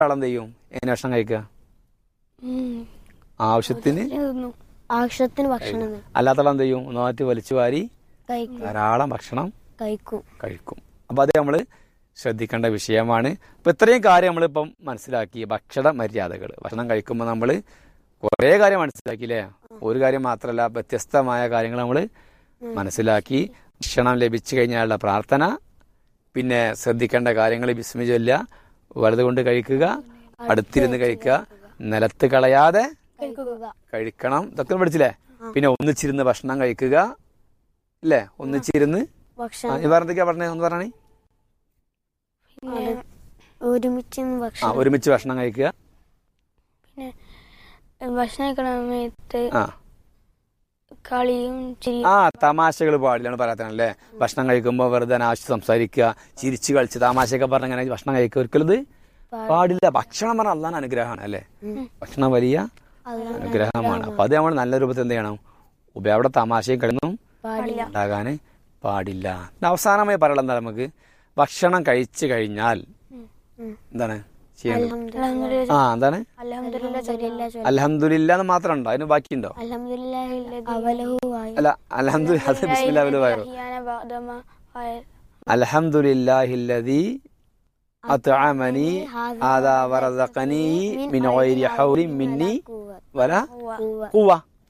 ആൾ എന്ത് ചെയ്യും എങ്ങനെ ഭക്ഷണം കഴിക്കുക ഉം. ആവശ്യത്തിന് തിന്നു. ആവശ്യത്തിന് ഭക്ഷണം തിന്നു. അല്ലാത്തവൾ എന്ത് ചെയ്യും ഒന്നായിട്ട് വലിച്ചു വാരി കഴിക്കും ധാരാളം ഭക്ഷണം കഴിക്കും കഴിക്കും അപ്പോൾ അത് നമ്മൾ ശ്രദ്ധിക്കേണ്ട വിഷയമാണ് അപ്പോൾ ഇത്രയും കാര്യം നമ്മളിപ്പം മനസ്സിലാക്കി ഭക്ഷണ മര്യാദകൾ ഭക്ഷണം കഴിക്കുമ്പോൾ നമ്മൾ കുറേ കാര്യം മനസ്സിലാക്കിയില്ലേ ഒരു കാര്യം മാത്രമല്ല വ്യത്യസ്തമായ കാര്യങ്ങൾ നമ്മൾ മനസ്സിലാക്കി ഭക്ഷണം ലഭിച്ചു കഴിഞ്ഞാലുള്ള പ്രാർത്ഥന പിന്നെ ശ്രദ്ധിക്കേണ്ട കാര്യങ്ങൾ ബിസ്മി ചൊല്ലുക വലത് കൊണ്ട് കഴിക്കുക അടുത്തിരുന്ന് കഴിക്കുക നിലത്ത് കളയാതെ കഴിക്കുക കഴിക്കണം ഇതൊക്കെ പഠിച്ചില്ലേ പിന്നെ ഒന്നിച്ചിരുന്ന് ഭക്ഷണം കഴിക്കുക ഇല്ലേ ഒന്നിച്ചിരുന്ന് ആ, ഭക്ഷണം ഇത് പറഞ്ഞൊക്കെ പറഞ്ഞേ ഒന്ന് പറഞ്ഞേ പിന്നെ ഒരുമിച്ച് നിന്ന് ആ ഭക്ഷണം ഒരുമിച്ച് ഭക്ഷണം കഴിക്കുക പിന്നെ ഭക്ഷണം കഴിക്കണ സമയത്ത് ആ കളിയും ചിരിയും ആ തമാശകൾ പാടില്ലാണ് പറയാത്തല്ലേ ഭക്ഷണം കഴിക്കുമ്പോൾ വെറുതെ അനാവശ്യം സംസാരിക്കുക ചിരിച്ച് കളിച്ച് തമാശയൊക്കെ പറഞ്ഞ അങ്ങനെ ഭക്ഷണം കഴിക്കുക ഒരിക്കലും ഇത് പാടില്ല ഭക്ഷണം പറഞ്ഞാൽ അള്ളാൻ അനുഗ്രഹമാണ് അല്ലേ ഭക്ഷണം വലിയ അനുഗ്രഹമാണ് അപ്പൊ അത് നമ്മൾ നല്ല രൂപത്തിൽ എന്ത് ചെയ്യണം ഉപ അവിടെ തമാശയും കളിയൊന്നും പാടില്ല ഉണ്ടാകാൻ പാടില്ല പിന്നെ അവസാനമായി പറയാനുള്ള എന്താ നമുക്ക് ഭക്ഷണം കഴിച്ചു കഴിഞ്ഞാൽ എന്താണ് ചെയ്യേണ്ടത് ആ എന്താണ് അലഹമുല്ല എന്ന് മാത്രം ഉണ്ടോ അതിന് ബാക്കിയുണ്ടോ അവലഹുവായി അല്ല അലഹദു അത് ബിസ്മില്ലാഹിൽ വയറു അൽഹംദുലില്ലാഹില്ലദി അത്അമനി ഹാദാ വറസഖനി മിൻ ഗൈരി ഹൗലിൻ മിന്നി വല ഖുവ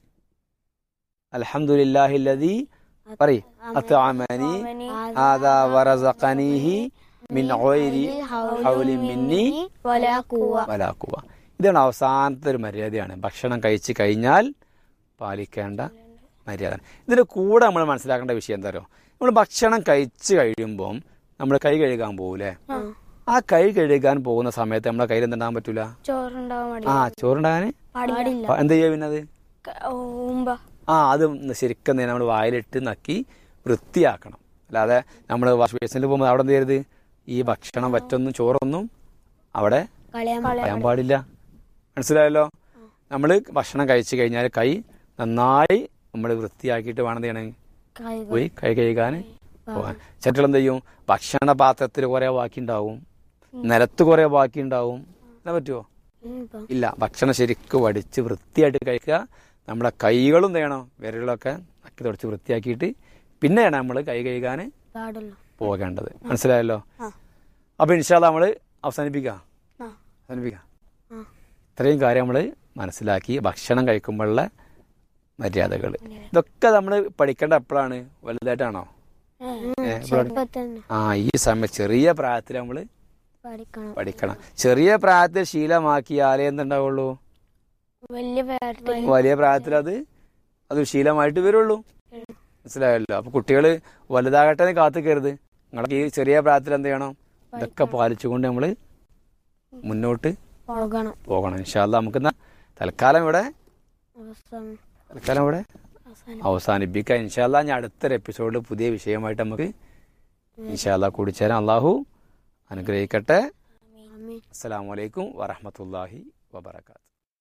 അൽഹംദുലില്ലാഹില്ലദി പറയ് അത്അമനി ഹാദാ വറസഖനിഹി മിൻ ഗൈരി ഹൗലിൻ മിന്നി വല ഖുവ ഇതാണ് അവസാനത്തെ ഒരു മര്യാദയാണ് ഭക്ഷണം കഴിച്ചു കഴിഞ്ഞാൽ പാലിക്കേണ്ട മര്യാദ ഇതിന്റെ കൂടെ നമ്മൾ മനസ്സിലാക്കേണ്ട വിഷയം എന്താ പറയുക നമ്മൾ ഭക്ഷണം കഴിച്ചു കഴിയുമ്പോൾ നമ്മൾ കൈ കഴുകാൻ പോകൂലേ ആ കൈ കഴുകാൻ പോകുന്ന സമയത്ത് നമ്മളെ കയ്യിൽ എന്തുണ്ടാകാൻ പറ്റൂല ചോറുണ്ടാവാൻ ആ ചോറുണ്ടാകാൻ പാടില്ല പ- എന്ത് ചെയ്യും പിന്നെ അത് ഊമ്പ ആ അത് ശരിക്കും നമ്മൾ വായിലിട്ട് നക്കി വൃത്തിയാക്കണം അല്ലാതെ നമ്മൾ വാഷ് ബേസിനിൽ പോകുമ്പോൾ അവിടെ എന്ത് ചെയ്യരുത് ഈ ഭക്ഷണം പറ്റൊന്നും ചോറൊന്നും അവിടെ കളയാൻ പറയാൻ പാടില്ല മനസ്സിലായല്ലോ നമ്മൾ ഭക്ഷണം കഴിച്ചു കഴിഞ്ഞാൽ കൈ നന്നായി നമ്മൾ വൃത്തിയാക്കിയിട്ട് വേണം എന്ത് ചെയ്യണേ പോയി കൈ കഴുകാൻ പോകാൻ ചേട്ടൽ എന്ത് ചെയ്യും ഭക്ഷണ പാത്രത്തിൽ കുറെ ബാക്കി ഉണ്ടാവും നിലത്ത് കുറെ ബാക്കി ഉണ്ടാവും എന്നാ പറ്റുമോ ഇല്ല ഭക്ഷണം ശരിക്കും വടിച്ച് വൃത്തിയായിട്ട് കഴിക്കുക നമ്മുടെ കൈകളും എന്ത് ചെയ്യണം വിരലുകളൊക്കെ നക്കി തുടച്ച് വൃത്തിയാക്കിയിട്ട് പിന്നെയാണ് നമ്മൾ കൈ കഴുകാൻ പാടുള്ളൂ പോകേണ്ടത് മനസ്സിലായല്ലോ ആ. അപ്പൊ ഇൻഷാല്ല നമ്മൾ അവസാനിപ്പിക്കാം ആ. അവസാനിപ്പിക്കാം ആ. ഇത്രയും കാര്യം നമ്മൾ മനസ്സിലാക്കി ഭക്ഷണം കഴിക്കുമ്പോഴുള്ള മര്യാദകൾ ഇതൊക്കെ നമ്മൾ പഠിക്കേണ്ട എപ്പോഴാണ് വലുതായിട്ടാണോ ഏ, എപ്പോഴാണ്? ചെറുപ്പം തന്നെ ആ ഈ സമയം ചെറിയ പ്രായത്തിൽ നമ്മൾ പഠിക്കണം പഠിക്കണം ചെറിയ പ്രായത്തിൽ ശീലമാക്കിയാലേ എന്തുണ്ടാവുള്ളൂ വലിയ പേരത്തിൽ വലിയ പ്രായത്തിൽ അത് അത് ശീലമായിട്ട് വരുള്ളൂ മനസ്സിലായല്ലോ അപ്പൊ കുട്ടികൾ വലുതാകട്ടെ എന്ന് കാത്തുക്കരുത് നിങ്ങളൊക്കെ ഈ ചെറിയ പ്രായത്തിൽ എന്ത് ചെയ്യണം ഇതൊക്കെ പാലിച്ചുകൊണ്ട് നമ്മൾ മുന്നോട്ട് പോകണം പോകണം ഇൻഷാല്ല നമുക്കെന്നാ തൽക്കാലം ഇവിടെ അവസാനം തൽക്കാലം ഇവിടെ അവസാനം അവസാനിപ്പിക്കാം ഇൻഷാല്ല ഞാൻ അടുത്തൊരു എപ്പിസോഡിൽ പുതിയ വിഷയമായിട്ട് നമുക്ക് ഇൻഷാല്ല കൂടിച്ചേരാം അള്ളാഹു അനുഗ്രഹിക്കട്ടെ ആമീൻ അസ്സലാമു അലൈക്കും വറഹമത്തല്ലാഹി വബർക്കാത്ത്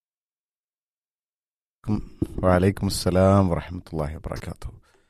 വലൈക്കും അസ്സലാം വറഹമത്തല്ലാഹി വബർക്കാത്തു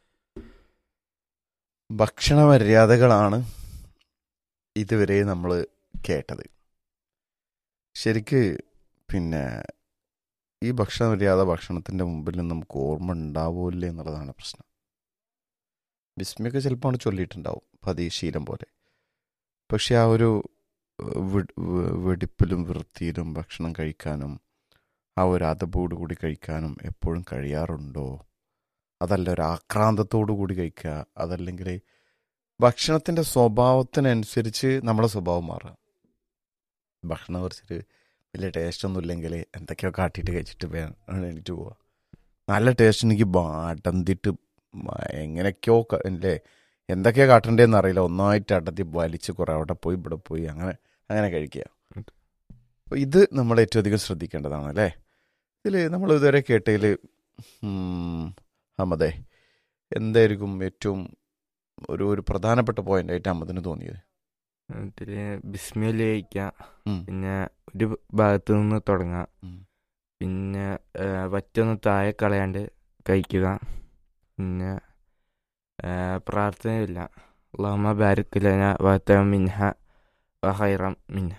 ഭക്ഷണ മര്യാദകളാണ് ഇതുവരെ നമ്മൾ കേട്ടത് ശരിക്ക് പിന്നെ ഈ ഭക്ഷണ മര്യാദ ഭക്ഷണത്തിൻ്റെ മുമ്പിൽ നിന്ന് നമുക്ക് ഓർമ്മ ഉണ്ടാവില്ലേ എന്നുള്ളതാണ് പ്രശ്നം ബിസ്മിയൊക്കെ ചിലപ്പോൾ ചൊല്ലിയിട്ടുണ്ടാവും പതിശീലം പോലെ പക്ഷെ ആ ഒരു ഏഹ്, വെ- വെ- വെടിപ്പിലും വൃത്തിയിലും ഭക്ഷണം കഴിക്കാനും ആ ഒരു അതബോട് കൂടി കഴിക്കാനും എപ്പോഴും കഴിയാറുണ്ടോ അതല്ല ഒരു ആക്രാന്തത്തോടു കൂടി കഴിക്കുക അതല്ലെങ്കിൽ ഭക്ഷണത്തിൻ്റെ സ്വഭാവത്തിനനുസരിച്ച് നമ്മുടെ സ്വഭാവം മാറുക ഭക്ഷണം കുറച്ചിട്ട് വലിയ ടേസ്റ്റ് ഒന്നും ഇല്ലെങ്കിൽ എന്തൊക്കെയോ കാട്ടിയിട്ട് കഴിച്ചിട്ട് വേണം എണീറ്റ് പോവുക നല്ല ടേസ്റ്റ് എനിക്ക് അടന്തിട്ട് എങ്ങനെയൊക്കെയോ ക- അല്ലേ എന്തൊക്കെയാ കാട്ടണ്ടേന്ന് അറിയില്ല ഒന്നായിട്ട് അടത്തി വലിച്ച് കുറെ അവിടെ പോയി ഇവിടെ പോയി അങ്ങനെ അങ്ങനെ കഴിക്കുക അപ്പോൾ ഇത് നമ്മൾ ഏറ്റവും അധികം ശ്രദ്ധിക്കേണ്ടതാണ് അല്ലേ ഇതിൽ നമ്മൾ ഇതുവരെ കേട്ടതിൽ അഹമ്മദേ എന്തായിരിക്കും ഏറ്റവും ഒരു ഒരു പ്രധാനപ്പെട്ട പോയിന്റ് ആയിട്ട് അഹമ്മദിന് തോന്നിയത് ഇതില് ബിസ്മില് കഴിക്കാം ഉം. പിന്നെ ഒരു ഭാഗത്ത് നിന്ന് തുടങ്ങാം ഉം. പിന്നെ ആ, വറ്റൊന്ന് താഴെ കളയാണ്ട് കഴിക്കുക പിന്നെ ആ, പ്രാർത്ഥനയില്ല അള്ളാഹുമ്മ ബാരിക് ലന വത മിൻഹ വഹൈറം മിൻഹ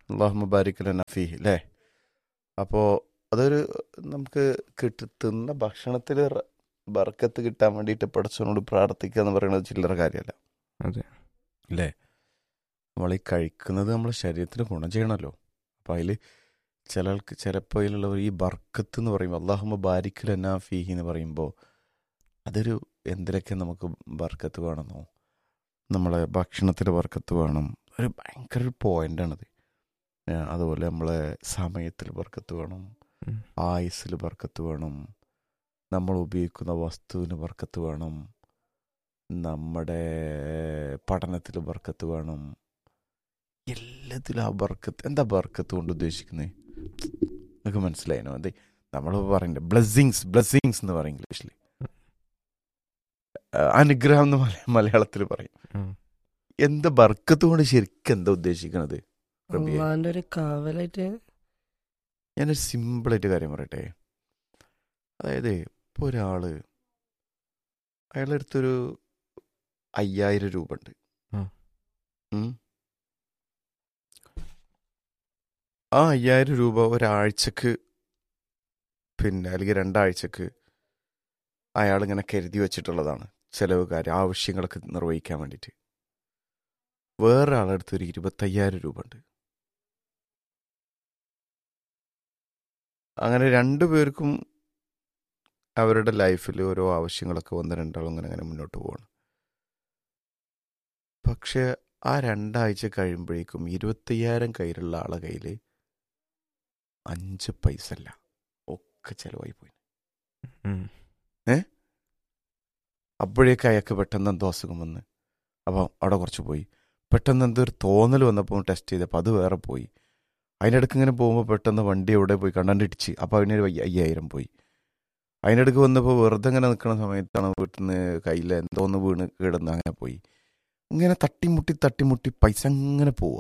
അള്ളാഹു മുബാരിക്കല നഫീഹ് അല്ലേ അപ്പോൾ അതൊരു നമുക്ക് കിട്ടുന്ന ഭക്ഷണത്തിൽ ബർക്കത്ത് കിട്ടാൻ വേണ്ടിയിട്ട് പടച്ചവനോട് പ്രാർത്ഥിക്കുക എന്ന് പറയുന്നത് ചില്ലറ കാര്യമല്ല അതെ അല്ലേ നമ്മൾ ഈ കഴിക്കുന്നത് നമ്മുടെ ശരീരത്തിന് ഗുണം ചെയ്യണമല്ലോ അപ്പം അതിൽ ചിലർക്ക് ചിലപ്പോൾ അതിലുള്ളവർ ഈ ബർക്കത്ത് എന്ന് പറയുമ്പോൾ അള്ളാഹുമ്മ ബാരിക്കൽ എന്നാ ഫീഹി എന്ന് പറയുമ്പോൾ അതൊരു എന്തിലൊക്കെ നമുക്ക് ബർക്കത്ത് വേണമെന്നോ നമ്മളെ ഭക്ഷണത്തിൽ ബർക്കത്ത് വേണം ഒരു ഭയങ്കര ഒരു പോയിൻ്റാണത് അതുപോലെ നമ്മളെ സമയത്തിൽ ബർക്കത്ത് വേണം ഉം. ആയുസ്സിൽ ബർക്കത്ത് വേണം നമ്മൾ ഉപയോഗിക്കുന്ന വസ്തുവിന് ബർക്കത്ത് വേണം നമ്മുടെ പഠനത്തിൽ ബർക്കത്ത് വേണം എല്ലാത്തിലും ആ ബർക്കത്ത് എന്താ ബർക്കത്ത് കൊണ്ട് ഉദ്ദേശിക്കുന്നത് നിങ്ങൾക്ക് മനസ്സിലായിനോ അതെ നമ്മൾ പറയണ്ടേ ബ്ലെസ്സിങ്സ് ബ്ലെസ്സിങ്സ് എന്ന് പറയും ഇംഗ്ലീഷിൽ അനുഗ്രഹം എന്ന് മല- മലയാളത്തിൽ പറയും ഉം. എന്താ ബർക്കത്ത് കൊണ്ട് ശരിക്കും എന്താ ഉദ്ദേശിക്കണത് റബിയെ? അള്ളാന്റെ ഒരു കാവലായിട്ട് ഞാനൊരു സിമ്പിളായിട്ട് കാര്യം പറയട്ടെ അതായത് ഇപ്പോൾ ഒരാള് അയാളുടെ അടുത്തൊരു അയ്യായിരം രൂപ ഉണ്ട് ഉം. ഉം. ആ അയ്യായിരം രൂപ ഒരാഴ്ചക്ക് പിന്നെ അല്ലെങ്കിൽ രണ്ടാഴ്ചക്ക് അയാൾ ഇങ്ങനെ കരുതി വെച്ചിട്ടുള്ളതാണ് ചെലവ് കാര്യം ആവശ്യങ്ങളൊക്കെ നിർവഹിക്കാൻ വേണ്ടിയിട്ട് വേറൊരാളുടെ അടുത്ത് ഒരു ഇരുപത്തയ്യായിരം രൂപ ഉണ്ട് അങ്ങനെ രണ്ടു പേർക്കും അവരുടെ ലൈഫിൽ ഓരോ ആവശ്യങ്ങളൊക്കെ വന്ന് രണ്ടാളും അങ്ങനെ അങ്ങനെ മുന്നോട്ട് പോവാണ് പക്ഷെ ആ രണ്ടാഴ്ച കഴിയുമ്പോഴേക്കും ഇരുപത്തയ്യായിരം കയ്യിലുള്ള ആളെ കയ്യിൽ അഞ്ച് പൈസ അല്ല ഒക്കെ ചെലവായി പോയി ഉം. അപ്പോഴേക്ക് അയാൾക്ക് പെട്ടെന്ന് എന്തോ അസുഖം വന്ന് അപ്പോൾ അവിടെ കുറച്ച് പോയി പെട്ടെന്ന് എന്തോ ഒരു തോന്നൽ വന്നപ്പോൾ ടെസ്റ്റ് ചെയ്തപ്പോൾ അത് വേറെ പോയി അതിനിടയ്ക്ക് ഇങ്ങനെ പോകുമ്പോൾ പെട്ടെന്ന് വണ്ടി എവിടെ പോയി കണ്ടണ്ടിടിച്ച് അപ്പോൾ അതിനൊരു അയ്യ- അയ്യായിരം പോയി അതിനിടയ്ക്ക് വന്നപ്പോൾ വെറുതെ ഇങ്ങനെ നിൽക്കുന്ന സമയത്താണ് വീട്ടിൽ നിന്ന് കയ്യിൽ എന്തോ ഒന്ന് വീണ് കിടന്ന് അങ്ങനെ പോയി ഇങ്ങനെ തട്ടിമുട്ടി തട്ടിമുട്ടി പൈസ അങ്ങനെ പോവുക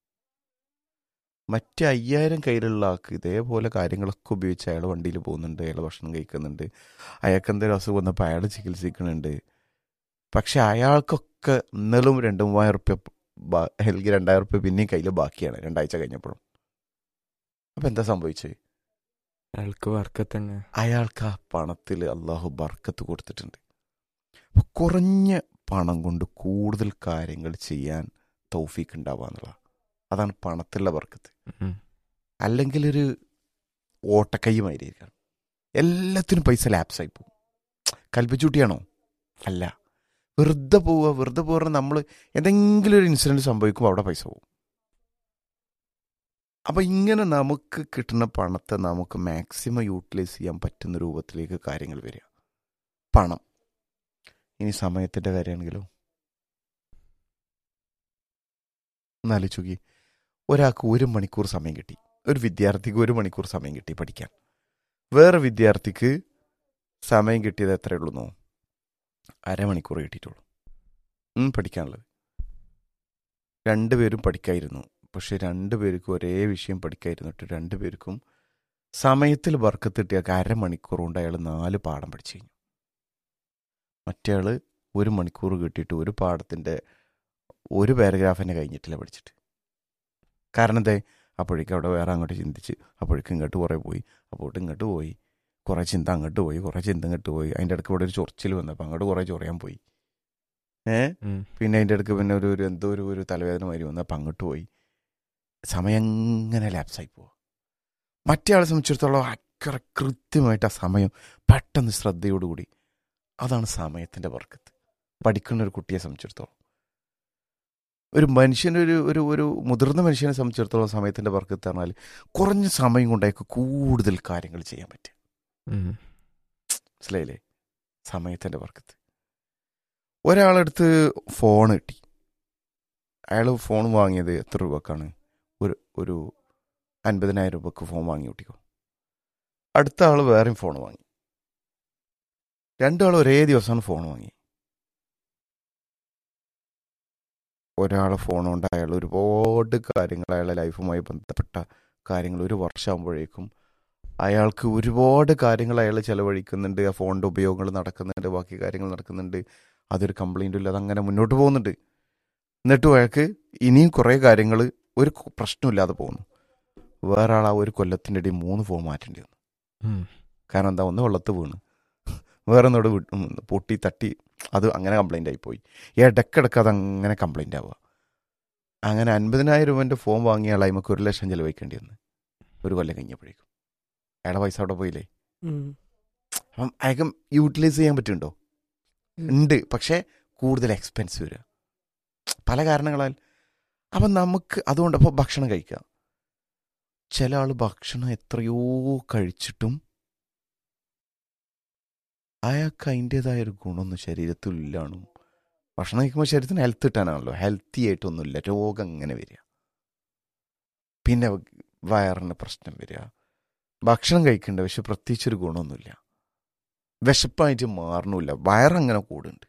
മറ്റേ അയ്യായിരം കയ്യിലുള്ള ആൾക്ക് ഇതേപോലെ കാര്യങ്ങളൊക്കെ ഉപയോഗിച്ച് അയാൾ വണ്ടിയിൽ പോകുന്നുണ്ട് അയാൾ ഭക്ഷണം കഴിക്കുന്നുണ്ട് അയാൾക്ക് എന്തെങ്കിലും അസുഖം വന്നപ്പോൾ അയാൾ ചികിത്സിക്കുന്നുണ്ട് പക്ഷെ അയാൾക്കൊക്കെ ഇന്നലും രണ്ട് മൂവായിരം റുപ്യ അല്ലെങ്കിൽ രണ്ടായിരം റുപ്യ പിന്നെയും കയ്യിൽ ബാക്കിയാണ് രണ്ടാഴ്ച കഴിഞ്ഞപ്പോഴും അപ്പം എന്താ സംഭവിച്ചത് അയാൾക്ക് വർക്കത്ത് തന്നെ അയാൾക്ക് ആ പണത്തിൽ അള്ളാഹു ബർക്കത്ത് കൊടുത്തിട്ടുണ്ട് അപ്പൊ കുറഞ്ഞ പണം കൊണ്ട് കൂടുതൽ കാര്യങ്ങൾ ചെയ്യാൻ തൗഫീക്ക് ഉണ്ടാവുക എന്നുള്ള അതാണ് പണത്തിലുള്ള ബർക്കത്ത് ഉം. അല്ലെങ്കിൽ ഒരു ഓട്ടക്കയ്യുമായിരിക്കണം എല്ലാത്തിനും പൈസ ലാപ്സായി പോകും കൽപ്പിച്ചൂട്ടിയാണോ അല്ല വെറുതെ പോവുക വെറുതെ പോകാൻ നമ്മൾ എന്തെങ്കിലും ഒരു ഇൻസിഡൻറ്റ് സംഭവിക്കുമ്പോൾ അവിടെ പൈസ പോകും അപ്പം ഇങ്ങനെ നമുക്ക് കിട്ടുന്ന പണത്തെ നമുക്ക് മാക്സിമം യൂട്ടിലൈസ് ചെയ്യാൻ പറ്റുന്ന രൂപത്തിലേക്ക് കാര്യങ്ങൾ വരിക പണം ഇനി സമയത്തിൻ്റെ കാര്യമാണെങ്കിലോ എന്നാലോചിക്കി ഒരാൾക്ക് ഒരു മണിക്കൂർ സമയം കിട്ടി ഒരു വിദ്യാർത്ഥിക്ക് ഒരു മണിക്കൂർ സമയം കിട്ടി പഠിക്കാൻ വേറെ വിദ്യാർത്ഥിക്ക് സമയം കിട്ടിയത് എത്രയേ ഉള്ളൂ അരമണിക്കൂർ കിട്ടിയിട്ടുള്ളൂ ഉം, പഠിക്കാനുള്ളത് രണ്ടുപേരും പഠിക്കായിരുന്നു പക്ഷെ രണ്ടുപേർക്കും ഒരേ വിഷയം പഠിക്കായിരുന്നിട്ട് രണ്ടുപേർക്കും സമയത്തിൽ ബർക്കത്ത് കിട്ടിയ അരമണിക്കൂർ കൊണ്ട് അയാൾ നാല് പാഠം പഠിച്ചു കഴിഞ്ഞു മറ്റേയാൾ ഒരു മണിക്കൂർ കിട്ടിയിട്ട് ഒരു പാഠത്തിൻ്റെ ഒരു പാരഗ്രാഫ് തന്നെ കഴിഞ്ഞിട്ടില്ല പഠിച്ചിട്ട് കാരണം എന്തേ അപ്പോഴേക്കും അവിടെ വേറെ അങ്ങോട്ട് ചിന്തിച്ച് അപ്പോഴേക്കും ഇങ്ങോട്ട് കുറേ പോയി അപ്പോട്ട് ഇങ്ങോട്ട് പോയി കുറേ ചിന്ത അങ്ങോട്ട് പോയി കുറേ ചിന്ത ഇങ്ങോട്ട് പോയി അതിൻ്റെ ഇടയ്ക്ക് ഇവിടെ ഒരു ചൊറിച്ചിൽ വന്നപ്പോൾ അങ്ങോട്ട് കുറേ ചൊറിയാൻ പോയി ഏ ഉം. പിന്നെ അതിൻ്റെ ഇടയ്ക്ക് പിന്നെ ഒരു ഒരു എന്തോ ഒരു ഒരു തലവേദന മാതിരി വന്നു അപ്പം അങ്ങോട്ട് പോയി സമയം അങ്ങനെ ലാപ്സായി പോവുക മറ്റേ ആളെ സംബന്ധിച്ചിടത്തോളം അക്കറ കൃത്യമായിട്ട് ആ സമയം പെട്ടെന്ന് ശ്രദ്ധയോടുകൂടി അതാണ് സമയത്തിൻ്റെ വർക്കത്ത് പഠിക്കുന്ന ഒരു കുട്ടിയെ സംബന്ധിച്ചിടത്തോളം ഒരു മനുഷ്യനൊരു ഒരു ഒരു മുതിർന്ന മനുഷ്യനെ സംബന്ധിച്ചിടത്തോളം സമയത്തിൻ്റെ വർക്കത്ത് പറഞ്ഞാൽ കുറഞ്ഞ സമയം കൊണ്ടേക്ക് കൂടുതൽ കാര്യങ്ങൾ ചെയ്യാൻ പറ്റും ഉം. മനസ്സിലായില്ലേ സമയത്തിൻ്റെ വർക്കത്ത് ഒരാളടുത്ത് ഫോൺ കിട്ടി അയാൾ ഫോൺ വാങ്ങിയത് എത്ര രൂപക്കാണ് ഒരു ഒരു അൻപതിനായിരം രൂപക്ക് ഫോൺ വാങ്ങി കൂട്ടിക്കോ അടുത്ത ആൾ വേറെയും ഫോൺ വാങ്ങി രണ്ടാൾ ഒരേ ദിവസമാണ് ഫോൺ വാങ്ങി ഒരാളെ ഫോൺ കൊണ്ട് അയാൾ ഒരുപാട് കാര്യങ്ങൾ അയാളെ ലൈഫുമായി ബന്ധപ്പെട്ട കാര്യങ്ങൾ ഒരു വർഷമാകുമ്പോഴേക്കും അയാൾക്ക് ഒരുപാട് കാര്യങ്ങൾ അയാൾ ചെലവഴിക്കുന്നുണ്ട് ആ ഫോണിൻ്റെ ഉപയോഗങ്ങൾ നടക്കുന്നുണ്ട് ബാക്കി കാര്യങ്ങൾ നടക്കുന്നുണ്ട് അതൊരു കംപ്ലൈൻറ്റും ഇല്ല അതങ്ങനെ മുന്നോട്ട് പോകുന്നുണ്ട് എന്നിട്ടും അയാൾക്ക് ഇനിയും കുറേ കാര്യങ്ങൾ ഒരു കു- പ്രശ്നമില്ലാതെ പോകുന്നു വേറെ ആൾ ആ ഒരു കൊല്ലത്തിൻ്റെ ഇടയിൽ മൂന്ന് ഫോം മാറ്റേണ്ടി വന്നു ഉം. കാരണം എന്താ ഒന്ന് വെള്ളത്ത് വീണ് വേറെ ഒന്നോട് വി- ഉം, പൊട്ടി തട്ടി അത് അങ്ങനെ കംപ്ലൈൻ്റ് ആയിപ്പോയി ഇടയ്ക്കിടയ്ക്ക് അത് അങ്ങനെ കംപ്ലൈൻ്റ് ആവുക അങ്ങനെ അൻപതിനായിരം രൂപൻ്റെ ഫോം വാങ്ങിയ ആൾ അയിമക്ക് ഒരു ലക്ഷം ചിലവഴിക്കേണ്ടി വന്നു ഒരു കൊല്ലം കഴിഞ്ഞപ്പോഴേക്കും അയാളെ പൈസ അവിടെ പോയില്ലേ അപ്പം അയാൾക്ക് യൂട്ടിലൈസ് ചെയ്യാൻ പറ്റുന്നുണ്ടോ ഉണ്ട് പക്ഷേ കൂടുതൽ എക്സ്പെൻസ് വരിക പല കാരണങ്ങളാൽ അപ്പം നമുക്ക് അതുകൊണ്ട് അപ്പോൾ ഭക്ഷണം കഴിക്കുക ചില ആൾ ഭക്ഷണം എത്രയോ കഴിച്ചിട്ടും അയാൾക്ക് അതിൻ്റെതായ ഒരു ഗുണമൊന്നും ശരീരത്തിൽ ഇല്ലാണും ഭക്ഷണം കഴിക്കുമ്പോൾ ശരീരത്തിന് ഹെൽത്ത് കിട്ടാനാണല്ലോ ഹെൽത്തി ആയിട്ടൊന്നുമില്ല രോഗം അങ്ങനെ വരിക പിന്നെ വയറിന് പ്രശ്നം വരിക ഭക്ഷണം കഴിക്കേണ്ട പക്ഷെ പ്രത്യേകിച്ചൊരു ഗുണമൊന്നുമില്ല വിശപ്പായിട്ട് മാറണമില്ല വയറങ്ങനെ കൂടുന്നുണ്ട്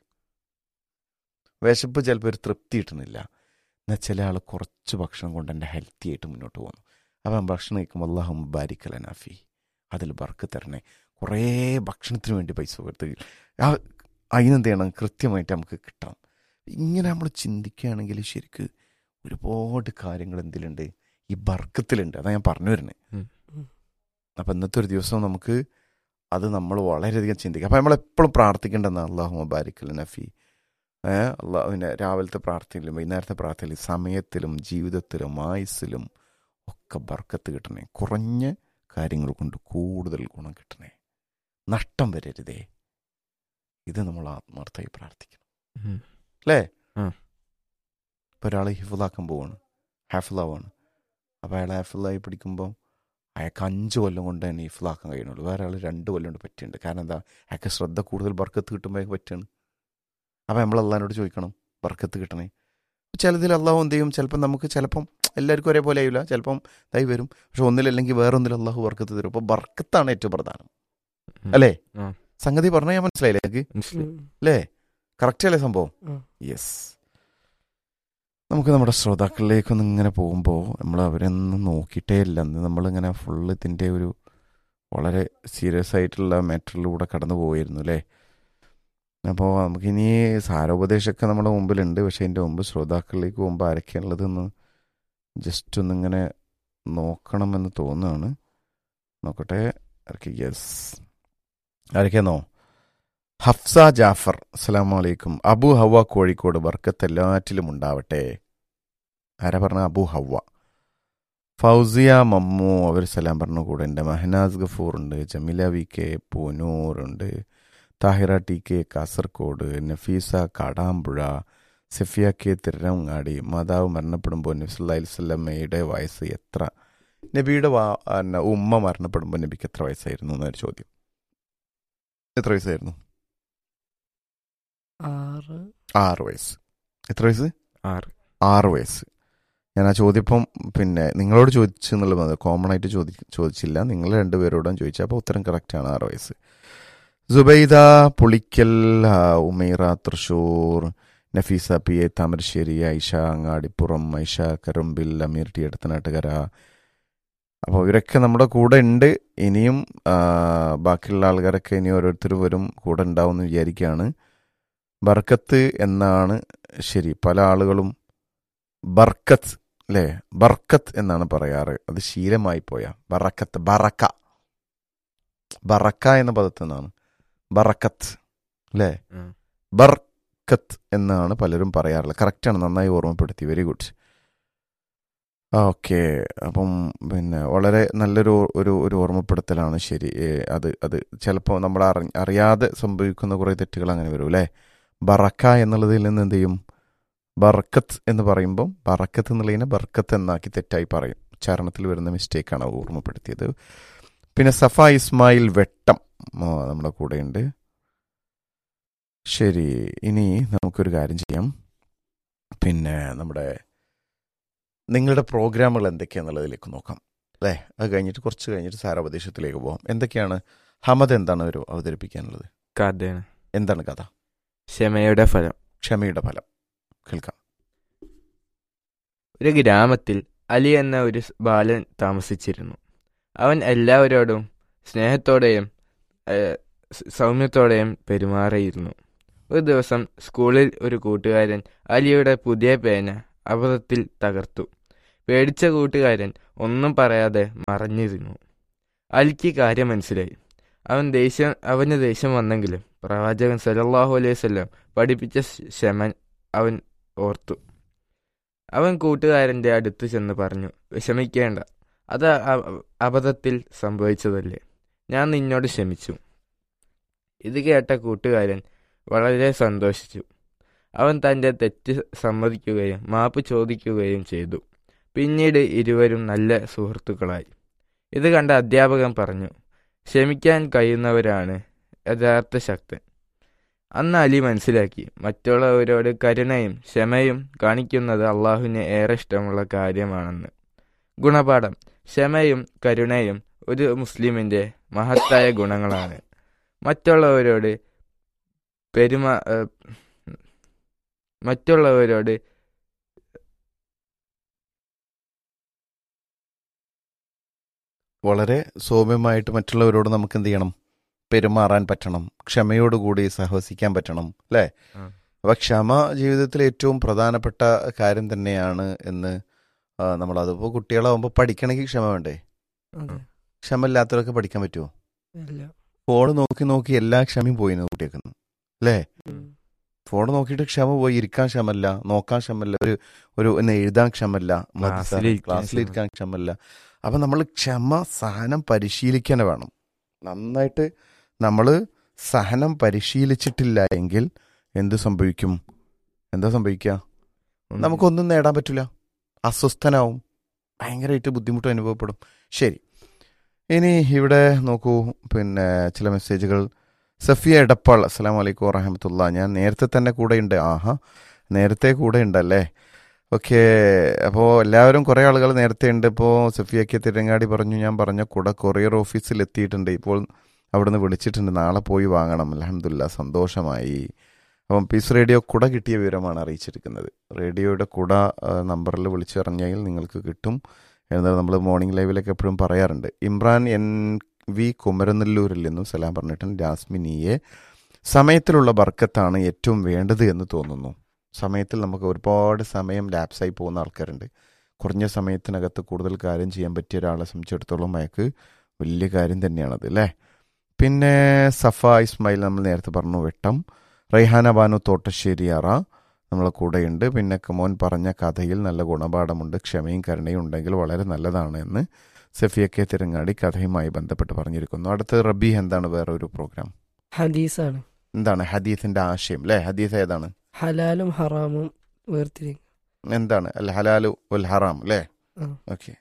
വിശപ്പ് ചിലപ്പോൾ ഒരു തൃപ്തി കിട്ടുന്നില്ല എന്നാൽ ചില ആൾ കുറച്ച് ഭക്ഷണം കൊണ്ട് എൻ്റെ ഹെൽത്തി ആയിട്ട് മുന്നോട്ട് പോകുന്നു അപ്പം ഭക്ഷണം കഴിക്കുമ്പോൾ അള്ളാഹു ബാരിക്കല നാഫി അതിൽ ബർക്ക് തരണേ കുറേ ഭക്ഷണത്തിന് വേണ്ടി പൈസ കൊടുത്ത് ആ അതിനെന്ത് ചെയ്യണം കൃത്യമായിട്ട് നമുക്ക് കിട്ടണം ഇങ്ങനെ നമ്മൾ ചിന്തിക്കുകയാണെങ്കിൽ ശരിക്ക് ഒരുപാട് കാര്യങ്ങൾ എന്തിലുണ്ട് ഈ ബർക്കത്തിലുണ്ട് അതാ ഞാൻ പറഞ്ഞു വരുന്നത് ഉം. അപ്പം ഇന്നത്തെ ഒരു ദിവസം നമുക്ക് അത് നമ്മൾ വളരെയധികം ചിന്തിക്കുക അപ്പം നമ്മളെപ്പോഴും പ്രാർത്ഥിക്കേണ്ടതാണ് അള്ളാഹു ബാരിക്കൽ നഫി ഏഹ് അള്ളാഹ് പിന്നെ രാവിലത്തെ പ്രാർത്ഥനയിലും വൈകുന്നേരത്തെ പ്രാർത്ഥനയിലും സമയത്തിലും ജീവിതത്തിലും ആയുസ്സിലും ഒക്കെ ബർക്കത്ത് കിട്ടണേ കുറഞ്ഞ കാര്യങ്ങൾ കൊണ്ട് കൂടുതൽ ഗുണം കിട്ടണേ നഷ്ടം വരരുതേ ഇത് നമ്മൾ ആത്മാർത്ഥമായി പ്രാർത്ഥിക്കണം ഉം. അല്ലേ ആ. ഇപ്പോൾ ഒരാൾ ഹിഫിലാക്കാൻ പോവാണ് ഹാഫിലാവാണ് അപ്പോൾ അയാൾ ഹാഫിലായി പിടിക്കുമ്പോൾ അയാൾക്ക് അഞ്ച് കൊല്ലം കൊണ്ട് തന്നെ ഹിഫിലാക്കാൻ കഴിയണുള്ളൂ വേറെ ആൾ രണ്ട് കൊല്ലം കൊണ്ട് പറ്റുന്നുണ്ട് കാരണം എന്താ അയാൾക്ക് ശ്രദ്ധ കൂടുതൽ ബർക്കത്ത് കിട്ടുമ്പോൾ അയാൾക്ക് പറ്റുകയാണ് അപ്പോൾ നമ്മൾ അള്ളഹാനോട് ചോദിക്കണം ബർക്കത്ത് കിട്ടണേ ചിലതിൽ അള്ളാഹു എന്ത് ചെയ്യും ചിലപ്പം നമുക്ക് ചിലപ്പം എല്ലാവർക്കും ഒരേപോലെ ആയില്ല ചിലപ്പം ഇതായി വരും പക്ഷെ ഒന്നിലല്ലെങ്കിൽ വേറെ ഒന്നിൽ അള്ളാഹു ബർക്കത്ത് തരും അപ്പോൾ ബർക്കത്താണ് ഏറ്റവും പ്രധാനം ഉം. അല്ലേ ആ. സംഗതി പറഞ്ഞാൽ ഞാൻ മനസ്സിലായില്ലേ എനിക്ക് മനസ്സിലായി. അല്ലേ കറക്റ്റ് അല്ലേ സംഭവം ഉം. യെസ് നമുക്ക് നമ്മുടെ ശ്രോതാക്കളിലേക്കൊന്ന് ഇങ്ങനെ പോകുമ്പോൾ നമ്മൾ അവരൊന്നും നോക്കിയിട്ടേ ഇല്ല അന്ന് നമ്മളിങ്ങനെ ഫുള്ള് ഇതിൻ്റെ ഒരു വളരെ സീരിയസ് ആയിട്ടുള്ള മാറ്ററിലൂടെ കടന്നു പോയിരുന്നു അല്ലേ അപ്പോൾ നമുക്കിനി സാരോപദേശമൊക്കെ നമ്മുടെ മുമ്പിലുണ്ട് പക്ഷേ അതിൻ്റെ മുമ്പ് ശ്രോതാക്കളിലേക്ക് പോകുമ്പോൾ ആരൊക്കെയാണുള്ളതെന്ന് ജസ്റ്റ് ഒന്നിങ്ങനെ നോക്കണമെന്ന് തോന്നുകയാണ് നോക്കട്ടെ ആരൊക്കെ യെസ് ആരൊക്കെയാന്നോ ഹഫ്സ ജാഫർ അസ്സലാമു അലൈക്കും അബു ഹവ കോഴിക്കോട് ബർക്കത്ത് എല്ലാറ്റിലും ഉണ്ടാവട്ടെ ആരാ പറഞ്ഞ അബു ഹവ ഫൗസിയ മമ്മു അവർ സലാം പറഞ്ഞ കൂടെ ഉണ്ട് മഹനാസ് ഗഫൂർ ഉണ്ട് ജമീല വി കെ പൂനൂർ ഉണ്ട് Thahira T K Kasargod Nafeesa Kadampuzha Safiya K Tirurangadi മാതാവ് മരണപ്പെടുമ്പോൾ നബ്സുല്ലാ സ്വല്ലമ്മയുടെ വയസ്സ് എത്ര നബിയുടെ വാ അന്ന ഉമ്മ മരണപ്പെടുമ്പോൾ നബിക്ക് എത്ര വയസ്സായിരുന്നു എന്നൊരു ചോദ്യം എത്ര വയസ്സായിരുന്നു ആറ് ആറ് വയസ്സ് എത്ര വയസ്സ് ആറ് ആറ് വയസ്സ് ഞാൻ ആ ചോദ്യം പിന്നെ നിങ്ങളോട് ചോദിച്ചു എന്നുള്ളത് കോമൺ ആയിട്ട് ചോദി ചോദിച്ചില്ല നിങ്ങൾ രണ്ടുപേരോടും ചോദിച്ചു അപ്പോൾ ഉത്തരം കറക്റ്റാണ് ആറ് വയസ്സ് സുബൈദ പുളിക്കൽ ആ, Umaira Thrissur Nafeesa P A Thamarassery Aisha Angadipuram Aisha Karumbil Ameer T Edathanattukara അപ്പോൾ ഇവരൊക്കെ നമ്മുടെ കൂടെ ഉണ്ട് ഇനിയും ആ, ബാക്കിയുള്ള ആൾക്കാരൊക്കെ ഇനി ഓരോരുത്തർ വരും കൂടെ ഉണ്ടാവും എന്ന് വിചാരിക്കുകയാണ് ബർക്കത്ത് എന്നാണ് ശരി പല ആളുകളും ബർക്കത്ത് അല്ലേ ബർക്കത്ത് എന്നാണ് പറയാറ് അത് ശീലമായി പോയ ബറക്കത്ത് ബറക്ക ബറക്ക എന്ന പദത്തിൽ നിന്നാണ് ബറക്കത്ത് അല്ലേ ഉം. ബർക്കത്ത് എന്നാണ് പലരും പറയാറുള്ളത് കറക്റ്റാണ് നന്നായി ഓർമ്മപ്പെടുത്തി വെരി ഗുഡ് ഓക്കെ അപ്പം പിന്നെ വളരെ നല്ലൊരു ഒരു ഒരു ഓർമ്മപ്പെടുത്തലാണ് ശരി ഏ, അത് അത് ചിലപ്പോൾ നമ്മൾ അറി അറിയാതെ സംഭവിക്കുന്ന കുറേ തെറ്റുകൾ അങ്ങനെ വരും അല്ലേ ബറക്ക എന്നുള്ളതിൽ നിന്ന് എന്ത് ചെയ്യും ബർക്കത്ത് എന്ന് പറയുമ്പം ബറക്കത്ത് എന്നുള്ളതിനെ ബർക്കത്ത് എന്നാക്കി തെറ്റായി പറയും ഉച്ചാരണത്തിൽ വരുന്ന മിസ്റ്റേക്കാണ് ഓർമ്മപ്പെടുത്തിയത് പിന്നെ സഫ ഇസ്മായിൽ വെട്ടം ആ, നമ്മുടെ കൂടെയുണ്ട് ശരി ഇനി നമുക്കൊരു കാര്യം ചെയ്യാം പിന്നെ നമ്മുടെ നിങ്ങളുടെ പ്രോഗ്രാമുകൾ എന്തൊക്കെയാണെന്നുള്ളതിലേക്ക് നോക്കാം അല്ലേ അത് കഴിഞ്ഞിട്ട് കുറച്ച് കഴിഞ്ഞിട്ട് സാരോപദേശത്തിലേക്ക് പോകാം എന്തൊക്കെയാണ് ഹമദ് എന്താണ് ഒരു അവതരിപ്പിക്കാനുള്ളത് കഥയാണ് എന്താണ് കഥ ക്ഷമയുടെ ഫലം ക്ഷമയുടെ ഫലം കേൾക്കാം ഒരു ഗ്രാമത്തിൽ അലി എന്ന ഒരു സ് ബാലൻ താമസിച്ചിരുന്നു അവൻ എല്ലാവരോടും സ്നേഹത്തോടെയും ഏഹ്, സ- സൗമ്യത്തോടെയും പെരുമാറിയിരുന്നു ഒരു ദിവസം സ്കൂളിൽ ഒരു കൂട്ടുകാരൻ അലിയുടെ പുതിയ പേന അബദ്ധത്തിൽ തകർത്തു പേടിച്ച കൂട്ടുകാരൻ ഒന്നും പറയാതെ മറഞ്ഞിരുന്നു അലിക്ക് കാര്യം മനസ്സിലായി അവൻ ദേഷ്യം അവന് ദേഷ്യം വന്നെങ്കിലും പ്രവാചകൻ സല്ലല്ലാഹു അലൈഹി വസല്ലം പഠിപ്പിച്ച ശമൻ അവൻ ഓർത്തു അവൻ കൂട്ടുകാരൻ്റെ അടുത്ത് ചെന്ന് പറഞ്ഞു വിഷമിക്കേണ്ട അത് അ- അബദ്ധത്തിൽ സംഭവിച്ചതല്ലേ ഞാൻ നിന്നോട് ക്ഷമിച്ചു ഇത് കേട്ട കൂട്ടുകാരൻ വളരെ സന്തോഷിച്ചു അവൻ തൻ്റെ തെറ്റ് സമ്മതിക്കുകയും മാപ്പ് ചോദിക്കുകയും ചെയ്തു പിന്നീട് ഇരുവരും നല്ല സുഹൃത്തുക്കളായി ഇത് കണ്ട അധ്യാപകൻ പറഞ്ഞു ക്ഷമിക്കാൻ കഴിയുന്നവരാണ് യഥാർത്ഥ ശക്തൻ അന്ന് അലി മനസ്സിലാക്കി മറ്റുള്ളവരോട് കരുണയും ക്ഷമയും കാണിക്കുന്നത് അള്ളാഹുവിന് ഏറെ ഇഷ്ടമുള്ള കാര്യമാണെന്ന് ഗുണപാഠം ക്ഷമയും കരുണയും ഒരു മുസ്ലിമിൻ്റെ മഹത്തായ ഗുണങ്ങളാണ് മറ്റുള്ളവരോട് പെരുമാ ഏഹ്, മറ്റുള്ളവരോട് വളരെ സൗമ്യമായിട്ട് മറ്റുള്ളവരോട് നമുക്ക് എന്ത് ചെയ്യണം പെരുമാറാൻ പറ്റണം ക്ഷമയോടുകൂടി സഹവസിക്കാൻ പറ്റണം അല്ലേ ആ. അപ്പൊ ക്ഷമ ജീവിതത്തിൽ ഏറ്റവും പ്രധാനപ്പെട്ട കാര്യം തന്നെയാണ് എന്ന് ആ, നമ്മൾ അതിപ്പോൾ കുട്ടികളാവുമ്പോൾ പഠിക്കണമെങ്കിൽ ക്ഷമ വേണ്ടേ ക്ഷമ ഇല്ലാത്തവരൊക്കെ പഠിക്കാൻ പറ്റുമോ ഫോൺ നോക്കി നോക്കി എല്ലാ ക്ഷമയും പോയിന്ന് കുട്ടികൾക്ക് അല്ലേ ഫോൺ നോക്കിയിട്ട് ക്ഷമ പോയി ഇരിക്കാൻ ക്ഷമല്ല നോക്കാൻ ക്ഷമല്ല ഒരു ഒരു ഒന്ന് എഴുതാൻ ക്ഷമല്ല മതി സാർ, ക്ലാസ്സിലിരിക്കാൻ ക്ലാസ്സിലിരിക്കാൻ ക്ഷമല്ല അപ്പൊ നമ്മൾ ക്ഷമ സഹനം പരിശീലിക്കാൻ വേണം നന്നായിട്ട് നമ്മൾ സഹനം പരിശീലിച്ചിട്ടില്ല എങ്കിൽ എന്ത് സംഭവിക്കും എന്താ സംഭവിക്കുക നമുക്കൊന്നും നേടാൻ പറ്റില്ല അസ്വസ്ഥനാവും ഭയങ്കരമായിട്ട് ബുദ്ധിമുട്ട് അനുഭവപ്പെടും ശരി ഇനി ഇവിടെ നോക്കൂ പിന്നെ ചില മെസ്സേജുകൾ സഫിയ എടപ്പാൾ അസ്സാം വലൈക്കും വറഹമത്തുള്ള ഞാൻ നേരത്തെ തന്നെ കൂടെ ഉണ്ട് ആഹാ നേരത്തെ കൂടെ ഉണ്ടല്ലേ ഓക്കെ അപ്പോൾ എല്ലാവരും കുറേ ആളുകൾ നേരത്തെ ഉണ്ട് ഇപ്പോൾ സഫിയക്ക് തിരങ്ങാടി പറഞ്ഞു ഞാൻ പറഞ്ഞ കൂടെ കൊറിയർ ഓഫീസിൽ എത്തിയിട്ടുണ്ട് ഇപ്പോൾ അവിടുന്ന് വിളിച്ചിട്ടുണ്ട് നാളെ പോയി വാങ്ങണം അലഹമില്ല സന്തോഷമായി അപ്പം പീസ് റേഡിയോ കുട കിട്ടിയ വിവരമാണ് അറിയിച്ചിരിക്കുന്നത് റേഡിയോയുടെ കുട നമ്പറിൽ വിളിച്ചു പറഞ്ഞാൽ നിങ്ങൾക്ക് കിട്ടും എന്നാൽ നമ്മൾ മോർണിംഗ് ലൈവിലൊക്കെ എപ്പോഴും പറയാറുണ്ട് ഇമ്രാൻ എൻ വി കുമരനെല്ലൂരിൽ നിന്നും സലാം പറഞ്ഞിട്ടുണ്ട് ജാസ്മിനിയെ സമയത്തിലുള്ള ബർക്കത്താണ് ഏറ്റവും വേണ്ടത് എന്ന് തോന്നുന്നു സമയത്തിൽ നമുക്ക് ഒരുപാട് സമയം ലാപ്സായി പോകുന്ന ആൾക്കാരുണ്ട് കുറഞ്ഞ സമയത്തിനകത്ത് കൂടുതൽ കാര്യം ചെയ്യാൻ പറ്റിയ ഒരാളെ സംബന്ധിച്ചിടത്തോളം അയാൾക്ക് വലിയ കാര്യം തന്നെയാണത് അല്ലേ പിന്നെ സഫ ഇസ്മായിൽ നമ്മൾ നേരത്തെ പറഞ്ഞു വെട്ടം റൈഹാന ബാനു തോട്ടശ്ശേരിയാറ നമ്മളെ കൂടെയുണ്ട് പിന്നെ മോൻ പറഞ്ഞ കഥയിൽ നല്ല ഗുണപാഠമുണ്ട് ക്ഷമയും കരുണയും ഉണ്ടെങ്കിൽ വളരെ നല്ലതാണ് എന്ന് സഫിയക്കെ തിരങ്ങാടി കഥയുമായി ബന്ധപ്പെട്ട് പറഞ്ഞിരിക്കുന്നു അടുത്ത് റബി എന്താണ് വേറെ ഒരു പ്രോഗ്രാം ഹദീസാണ് എന്താണ് ഹദീസിന്റെ ആശയം അല്ലേ ഹദീസ് ഏതാണ് ഹലാലും ഹറാമും വേർതിരിക്കും എന്താണ് അൽ ഹലാലു ഉൽ ഹറാം അല്ലേ ആ. ഓക്കെ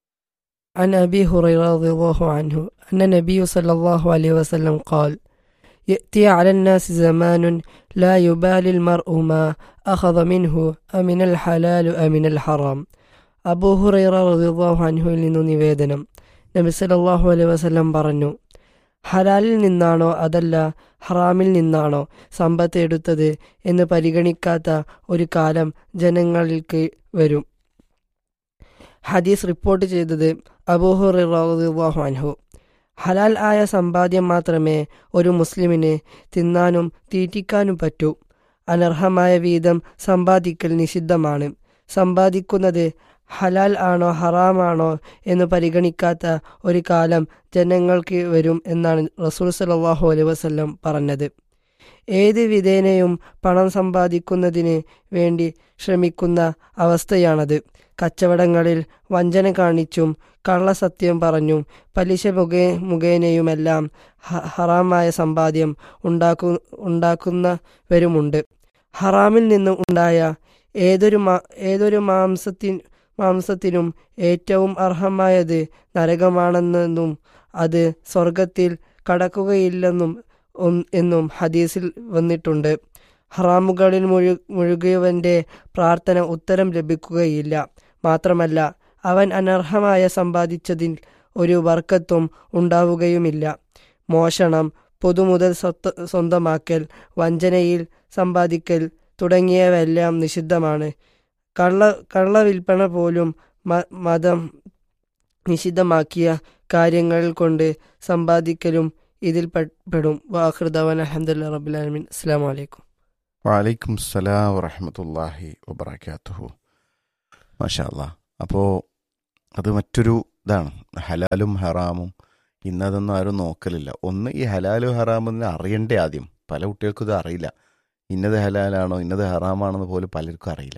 عن أبي هريرة رضي الله عنه أن النبي صلى الله عليه وسلم قال يأتي على الناس زمان لا يبالي المرء ما أخذ منه أمن الحلال أمن الحرام അബൂ ഹുറൈറ റളിയല്ലാഹു അൻഹുവിൽ നിന്നു നിവേദനം നബി സല്ലല്ലാഹു അലൈഹി വസല്ലം പറഞ്ഞു ഹലാലിൽ നിന്നാണോ അതല്ല ഹറാമിൽ നിന്നാണോ സമ്പത്ത് എടുത്തത് എന്ന് പരിഗണിക്കാത്ത ഒരു കാലം ജനങ്ങൾക്ക് വരും ഹദീസ് റിപ്പോർട്ട് ചെയ്തത് അബൂഹുറാഹു അൻഹു ഹലാൽ ആയ സമ്പാദ്യം മാത്രമേ ഒരു മുസ്ലിമിന് തിന്നാനും തീറ്റിക്കാനും പറ്റൂ അനർഹമായ വീതം സമ്പാദിക്കൽ നിഷിദ്ധമാണ് സമ്പാദിക്കുന്നത് ഹലാൽ ആണോ ഹറാമാണോ എന്ന് പരിഗണിക്കാത്ത ഒരു കാലം ജനങ്ങൾക്ക് വരും എന്നാണ് റസൂൽ സലാഹു അലൈഹി വസല്ലം പറഞ്ഞത് ഏത് വിധേനയും പണം സമ്പാദിക്കുന്നതിന് വേണ്ടി ശ്രമിക്കുന്ന അവസ്ഥയാണത് കച്ചവടങ്ങളിൽ വഞ്ചന കാണിച്ചും കള്ളസത്യം പറഞ്ഞും പലിശ മുഖേ മുഖേനയുമെല്ലാം ഹ- ഹറാമായ സമ്പാദ്യം ഉണ്ടാക്കു ഉണ്ടാക്കുന്നവരുമുണ്ട് ഹറാമിൽ നിന്ന് ഉണ്ടായ ഏതൊരു മാ ഏതൊരു മാംസത്തിൻ മാംസത്തിനും ഏറ്റവും അർഹമായത് നരകമാണെന്നും അത് സ്വർഗത്തിൽ കടക്കുകയില്ലെന്നും ഒൻ- എന്നും ഹദീസിൽ വന്നിട്ടുണ്ട് ഹറാമുകളിൽ മുഴു മുഴുകിയവന്റെ പ്രാർത്ഥന ഉത്തരം ലഭിക്കുകയില്ല മാത്രമല്ല അവൻ അനർഹമായ സമ്പാദിച്ചതിൽ ഒരു വർക്കത്തും ഉണ്ടാവുകയുമില്ല മോഷണം പൊതുമുതൽ സ്വത്ത് സ്വന്തമാക്കൽ വഞ്ചനയിൽ സമ്പാദിക്കൽ തുടങ്ങിയവയെല്ലാം നിഷിദ്ധമാണ് കള്ള കള്ളവിൽപ്പന പോലും മ- മതം നിഷിദ്ധമാക്കിയ കാര്യങ്ങൾ കൊണ്ട് സമ്പാദിക്കലും ഇതിൽ പെ- പെടും വാഹൃദവൻ അഹമ്മദ് റബുലാലമിൻ അസ്സാം വലൈക്കും വലൈക്കും സലാം വറഹമത്തല്ലാഹി വബർക്കാത്തുഹു മാഷാ അല്ലാ അപ്പോൾ അത് മറ്റൊരു ഇതാണ് ഹലാലും ഹറാമും ഇന്നതൊന്നും ആരും നോക്കലില്ല ഒന്ന് ഈ ഹലാലും ഹറാമെന്ന് അറിയണ്ടേ ആദ്യം പല കുട്ടികൾക്കും ഇത് അറിയില്ല ഇന്നത് ഹലാലാണോ ഇന്നത് ഹറാമാണെന്ന് പോലും പലർക്കും അറിയില്ല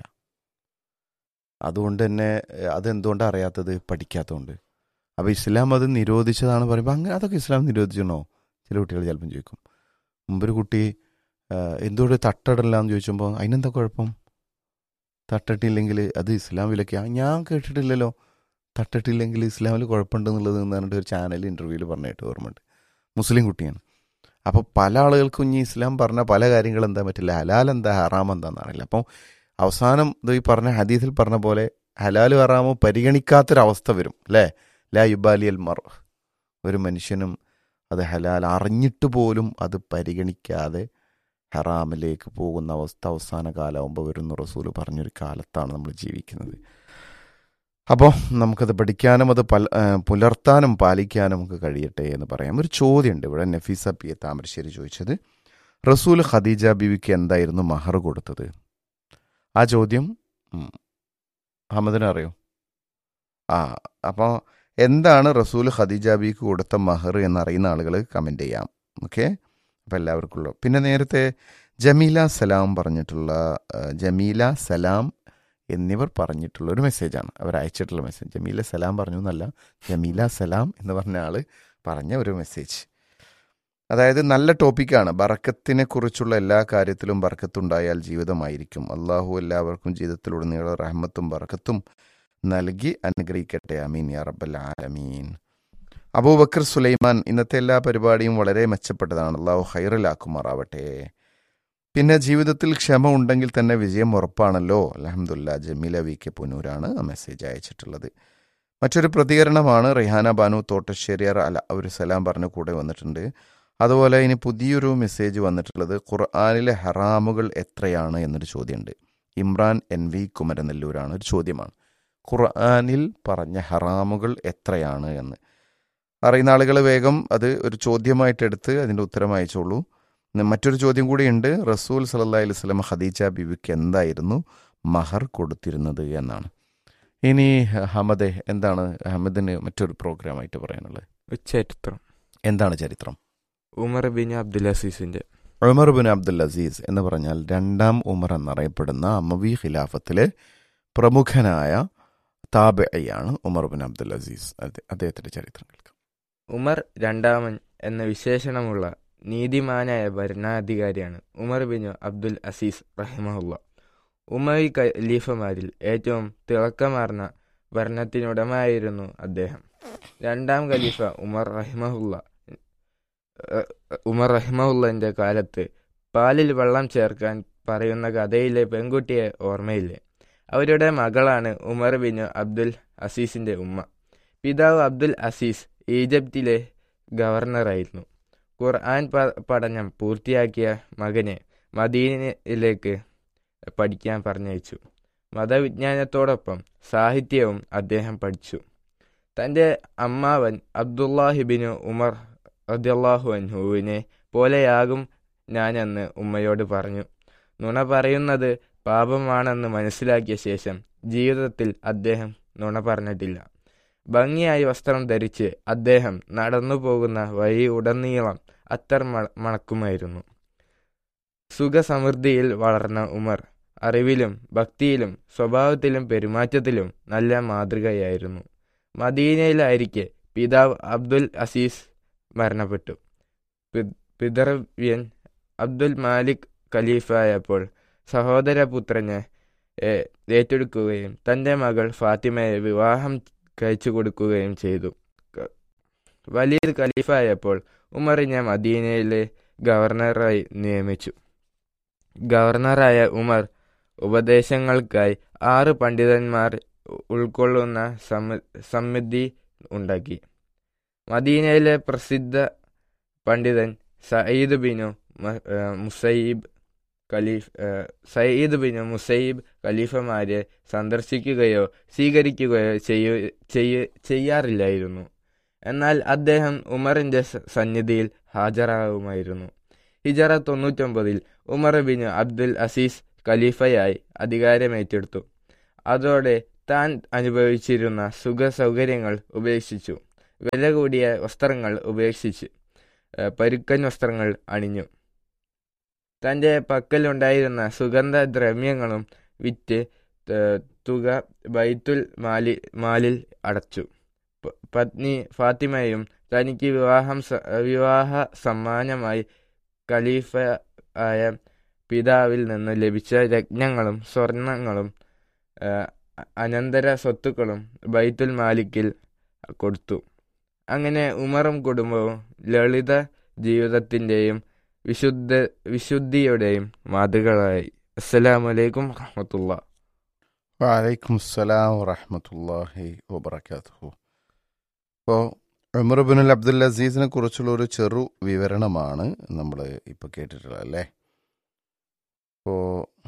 അതുകൊണ്ട് തന്നെ ഏഹ്, അതെന്തുകൊണ്ടാണ് അറിയാത്തത് പഠിക്കാത്തതുകൊണ്ട് അപ്പോൾ ഇസ്ലാം അത് നിരോധിച്ചതാണ് പറയുമ്പോൾ അങ്ങനെ അതൊക്കെ ഇസ്ലാം നിരോധിച്ചണോ ചില കുട്ടികൾ ചിലപ്പം ചോദിക്കും മുമ്പൊരു കുട്ടി ഏഹ്, എന്തുകൊണ്ട് തട്ടടല്ല എന്ന് ചോദിച്ചപ്പോൾ അതിനെന്താ കുഴപ്പം തട്ടിട്ടില്ലെങ്കിൽ അത് ഇസ്ലാം വിലക്ക് ഞാൻ കേട്ടിട്ടില്ലല്ലോ തട്ടിട്ടില്ലെങ്കിൽ ഇസ്ലാമിൽ കുഴപ്പമുണ്ടെന്നുള്ളത് എന്ന് പറഞ്ഞിട്ട് ഒരു ചാനൽ ഇൻ്റർവ്യൂവിൽ പറഞ്ഞിട്ട് ഓർമ്മയുണ്ട് മുസ്ലിം കുട്ടിയാണ് അപ്പോൾ പല ആളുകൾക്കും ഇനി ഇസ്ലാം പറഞ്ഞ പല കാര്യങ്ങൾ എന്താ പറ്റില്ല ഹലാൽ എന്താ ഹറാം എന്താണെന്ന് അറിയില്ല അപ്പം അവസാനം ഇത് ഈ പറഞ്ഞ ഹദീസിൽ പറഞ്ഞ പോലെ ഹലാലും ഹറാമോ പരിഗണിക്കാത്തൊരവസ്ഥ വരും അല്ലേ ലാ യുബാലി അൽ മർ ഒരു മനുഷ്യനും അത് ഹലാൽ അറിഞ്ഞിട്ട് പോലും അത് പരിഗണിക്കാതെ ഹറാമിലേക്ക് പോകുന്ന അവസ്ഥ അവസാന കാലമാകുമ്പോൾ വരുന്ന റസൂല് പറഞ്ഞൊരു കാലത്താണ് നമ്മൾ ജീവിക്കുന്നത് അപ്പോൾ നമുക്കത് പഠിക്കാനും അത് പല ആ, പുലർത്താനും പാലിക്കാനും നമുക്ക് കഴിയട്ടെ എന്ന് പറയാം ഒരു ചോദ്യമുണ്ട് ഇവിടെ നഫീസ പി എ താമരശ്ശേരി ചോദിച്ചത് റസൂൽ ഖദീജ ബിവിക്ക് എന്തായിരുന്നു മഹർ കൊടുത്തത് ആ ചോദ്യം ഉം, അഹമ്മദിന് അറിയോ ആ അപ്പോൾ എന്താണ് റസൂൽ ഖദീജ ബിക്ക് കൊടുത്ത മഹർ എന്നറിയുന്ന ആളുകൾ കമൻ്റ് ചെയ്യാം ഓക്കെ അപ്പോൾ എല്ലാവർക്കും ഉള്ളു പിന്നെ നേരത്തെ ജമീല സലാം പറഞ്ഞിട്ടുള്ള ആ, ജമീല സലാം എന്നിവർ പറഞ്ഞിട്ടുള്ള ഒരു മെസ്സേജാണ് അവർ അയച്ചിട്ടുള്ള മെസ്സേജ് ജമീല സലാം പറഞ്ഞു എന്നല്ല ജമീല സലാം എന്ന് പറഞ്ഞ ആൾ പറഞ്ഞ ഒരു മെസ്സേജ് അതായത് നല്ല ടോപ്പിക്കാണ് ബറക്കത്തിനെ കുറിച്ചുള്ള എല്ലാ കാര്യത്തിലും ബറക്കത്തുണ്ടായാൽ ജീവിതമായിരിക്കും അള്ളാഹു എല്ലാവർക്കും ജീവിതത്തിലുടനീളം റഹ്മത്തും ബറക്കത്തും നൽകി അനുഗ്രഹിക്കട്ടെ അമീൻ യാ റബ്ബൽ ആലമീൻ അബൂബക്കർ സുലൈമാൻ ഇന്നത്തെ എല്ലാ പരിപാടിയും വളരെ മെച്ചപ്പെട്ടതാണ് അള്ളാഹു ഹൈറലാക്കുമാറാവട്ടെ പിന്നെ ജീവിതത്തിൽ ക്ഷമ ഉണ്ടെങ്കിൽ തന്നെ വിജയം ഉറപ്പാണല്ലോ അലഹമുല്ല ജമീല വി കെ പുനൂരാണ് ആ മെസ്സേജ് അയച്ചിട്ടുള്ളത് മറ്റൊരു പ്രതികരണമാണ് റിഹാന ബാനു തോട്ടശ്ശേരിയർ അല ഒരു സലാം പറഞ്ഞ കൂടെ വന്നിട്ടുണ്ട് അതുപോലെ ഇനി പുതിയൊരു മെസ്സേജ് വന്നിട്ടുള്ളത് ഖുർആാനിലെ ഹറാമുകൾ എത്രയാണ് എന്നൊരു ചോദ്യമുണ്ട് ഇമ്രാൻ എൻ വി കുമരനെല്ലൂരാണ് ഒരു ചോദ്യമാണ് ഖുർആാനിൽ പറഞ്ഞ ഹറാമുകൾ എത്രയാണ് എന്ന് അറിയുന്ന ആളുകൾ വേഗം അത് ഒരു ചോദ്യമായിട്ട് എടുത്ത് അതിൻ്റെ ഉത്തരം അയച്ചോളൂ ഇന്ന് മറ്റൊരു ചോദ്യം കൂടിയുണ്ട് റസൂൽ സല്ലല്ലാഹി അലൈഹി വസല്ലം ഖദീജ ബിവിക്ക് എന്തായിരുന്നു മഹർ കൊടുത്തിരുന്നത് എന്നാണ് ഇനി ഹമദെ എന്താണ് അഹമ്മദിന് മറ്റൊരു പ്രോഗ്രാമായിട്ട് പറയാനുള്ളത് ചരിത്രം എന്താണ് ചരിത്രം ഉമർ ബിൻ അബ്ദുൽ അസീസിന്റെ ഉമർ ബിൻ അബ്ദുൽ അസീസ് എന്ന് പറഞ്ഞാൽ രണ്ടാം ഉമർ എന്നറിയപ്പെടുന്ന അമവി ഖിലാഫത്തിലെ പ്രമുഖനായ താബിയാണ് ഉമർ ബിൻ അബ്ദുൽ അസീസ് അതെ അദ്ദേഹത്തിന്റെ ചരിത്രം കേൾക്കാം ഉമർ രണ്ടാമൻ എന്ന വിശേഷണമുള്ള നീതിമാനായ ഭരണാധികാരിയാണ് ഉമർ ബിൻ അബ്ദുൽ അസീസ് റഹിമഹുല്ല ഉമവി ഖലീഫമാരിൽ ഏറ്റവും തിളക്കമാർന്ന ഭരണത്തിനുടമയായിരുന്നു അദ്ദേഹം രണ്ടാം ഖലീഫ ഉമർ റഹിമഹുല്ല ഏഹ്, ഉമർ റഹിമഹുല്ലന്റെ കാലത്ത് പാലിൽ വെള്ളം ചേർക്കാൻ പറയുന്ന കഥയിലെ പെൺകുട്ടിയെ ഓർമ്മയില്ലേ അവരുടെ മകളാണ് ഉമർ ബിൻ അബ്ദുൽ അസീസിന്റെ ഉമ്മ പിതാവ് അബ്ദുൽ അസീസ് ഈജിപ്തിലെ ഗവർണറായിരുന്നു ഖുർആൻ പ- പഠനം പൂർത്തിയാക്കിയ മകനെ മദീനയിലേക്ക് പഠിക്കാൻ പറഞ്ഞയച്ചു മതവിജ്ഞാനത്തോടൊപ്പം സാഹിത്യവും അദ്ദേഹം പഠിച്ചു തൻ്റെ അമ്മാവൻ അബ്ദുല്ലാഹിബിന് ഉമർ റദിയല്ലാഹു അൻഹുവിനെ പോലെയാകും ഞാനെന്ന് ഉമ്മയോട് പറഞ്ഞു നുണ പറയുന്നത് പാപമാണെന്ന് മനസ്സിലാക്കിയ ശേഷം ജീവിതത്തിൽ അദ്ദേഹം നുണ പറഞ്ഞിട്ടില്ല ഭംഗിയായി വസ്ത്രം ധരിച്ച് അദ്ദേഹം നടന്നു പോകുന്ന വഴി ഉടനീളം അത്തർ മ- മണക്കുമായിരുന്നു സുഖസമൃദ്ധിയിൽ വളർന്ന ഉമർ അറിവിലും ഭക്തിയിലും സ്വഭാവത്തിലും പെരുമാറ്റത്തിലും നല്ല മാതൃകയായിരുന്നു മദീനയിലായിരിക്കെ പിതാവ് അബ്ദുൽ അസീസ് മരണപ്പെട്ടു പി- പിതൃവ്യൻ അബ്ദുൽ മാലിക് ഖലീഫായപ്പോൾ സഹോദരപുത്രനെ ഏ, ഏറ്റെടുക്കുകയും തൻ്റെ മകൾ ഫാത്തിമയെ വിവാഹം കഴിച്ചു കൊടുക്കുകയും ചെയ്തു ക- വലിയ ഖലീഫായപ്പോൾ ഉമറിനെ മദീനയിലെ ഗവർണറായി നിയമിച്ചു ഗവർണറായ ഉമർ ഉപദേശങ്ങൾക്കായി ആറ് പണ്ഡിതന്മാർ ഉ- ഉൾക്കൊള്ളുന്ന സമ സമിതി ഉണ്ടാക്കി മദീനയിലെ പ്രസിദ്ധ പണ്ഡിതൻ സയ്യിദ് ബിനു മ- ഏ, മുസൈബ് ഖലീഫ് ഏ, സയ്യിദ് ബിനു മുസൈബ് ഖലീഫമാരെ സന്ദർശിക്കുകയോ സ്വീകരിക്കുകയോ ചെയ്യ ചെയ്യ- ചെയ്യാറില്ലായിരുന്നു എന്നാൽ അദ്ദേഹം ഉമറിന്റെ സ- സന്നിധിയിൽ ഹാജരാകുമായിരുന്നു ഹിജറ തൊണ്ണൂറ്റൊമ്പതിൽ ഉമർ ബിൻ അബ്ദുൽ അസീസ് ഖലീഫയായി അധികാരമേറ്റെടുത്തു അതോടെ താൻ അനുഭവിച്ചിരുന്ന സുഖ സൗകര്യങ്ങൾ ഉപേക്ഷിച്ചു വില കൂടിയ വസ്ത്രങ്ങൾ ഉപേക്ഷിച്ച് ഏഹ്, പരുക്കൻ വസ്ത്രങ്ങൾ അണിഞ്ഞു തൻ്റെ പക്കലുണ്ടായിരുന്ന സുഗന്ധദ്രവ്യങ്ങളും വിറ്റ് ഏഹ്, തുക ബൈത്തുൽ മാലി മാലിൽ അടച്ചു പ- പത്നി ഫാത്തിമയും തനിക്ക് വിവാഹം സ- വിവാഹ സമ്മാനമായി ഖലീഫ ആയ പിതാവിൽ നിന്ന് ലഭിച്ച രത്നങ്ങളും സ്വർണങ്ങളും ഏഹ്, അ- അനന്തര സ്വത്തുക്കളും ബൈത്തുൽ മാലിക്കിൽ കൊടുത്തു അങ്ങനെ ഉമറും കുടുംബവും ലളിത ജീവിതത്തിൻ്റെയും വിശുദ്ധ വിശുദ്ധിയുടെയും മാതൃകളായി അസ്സലാമലൈക്കും വറഹമത്തുള്ള വലൈക്കും അസ്സലാം വറഹമത്തല്ലാഹി വബർക്കാത്തു അപ്പോൾ ഉമർബിൻ അബ്ദുൽ അസീസിനെ കുറിച്ചുള്ള ഒരു ചെറു വിവരണമാണ് നമ്മൾ ഇപ്പോൾ കേട്ടിട്ടുള്ളത് അല്ലേ അപ്പോൾ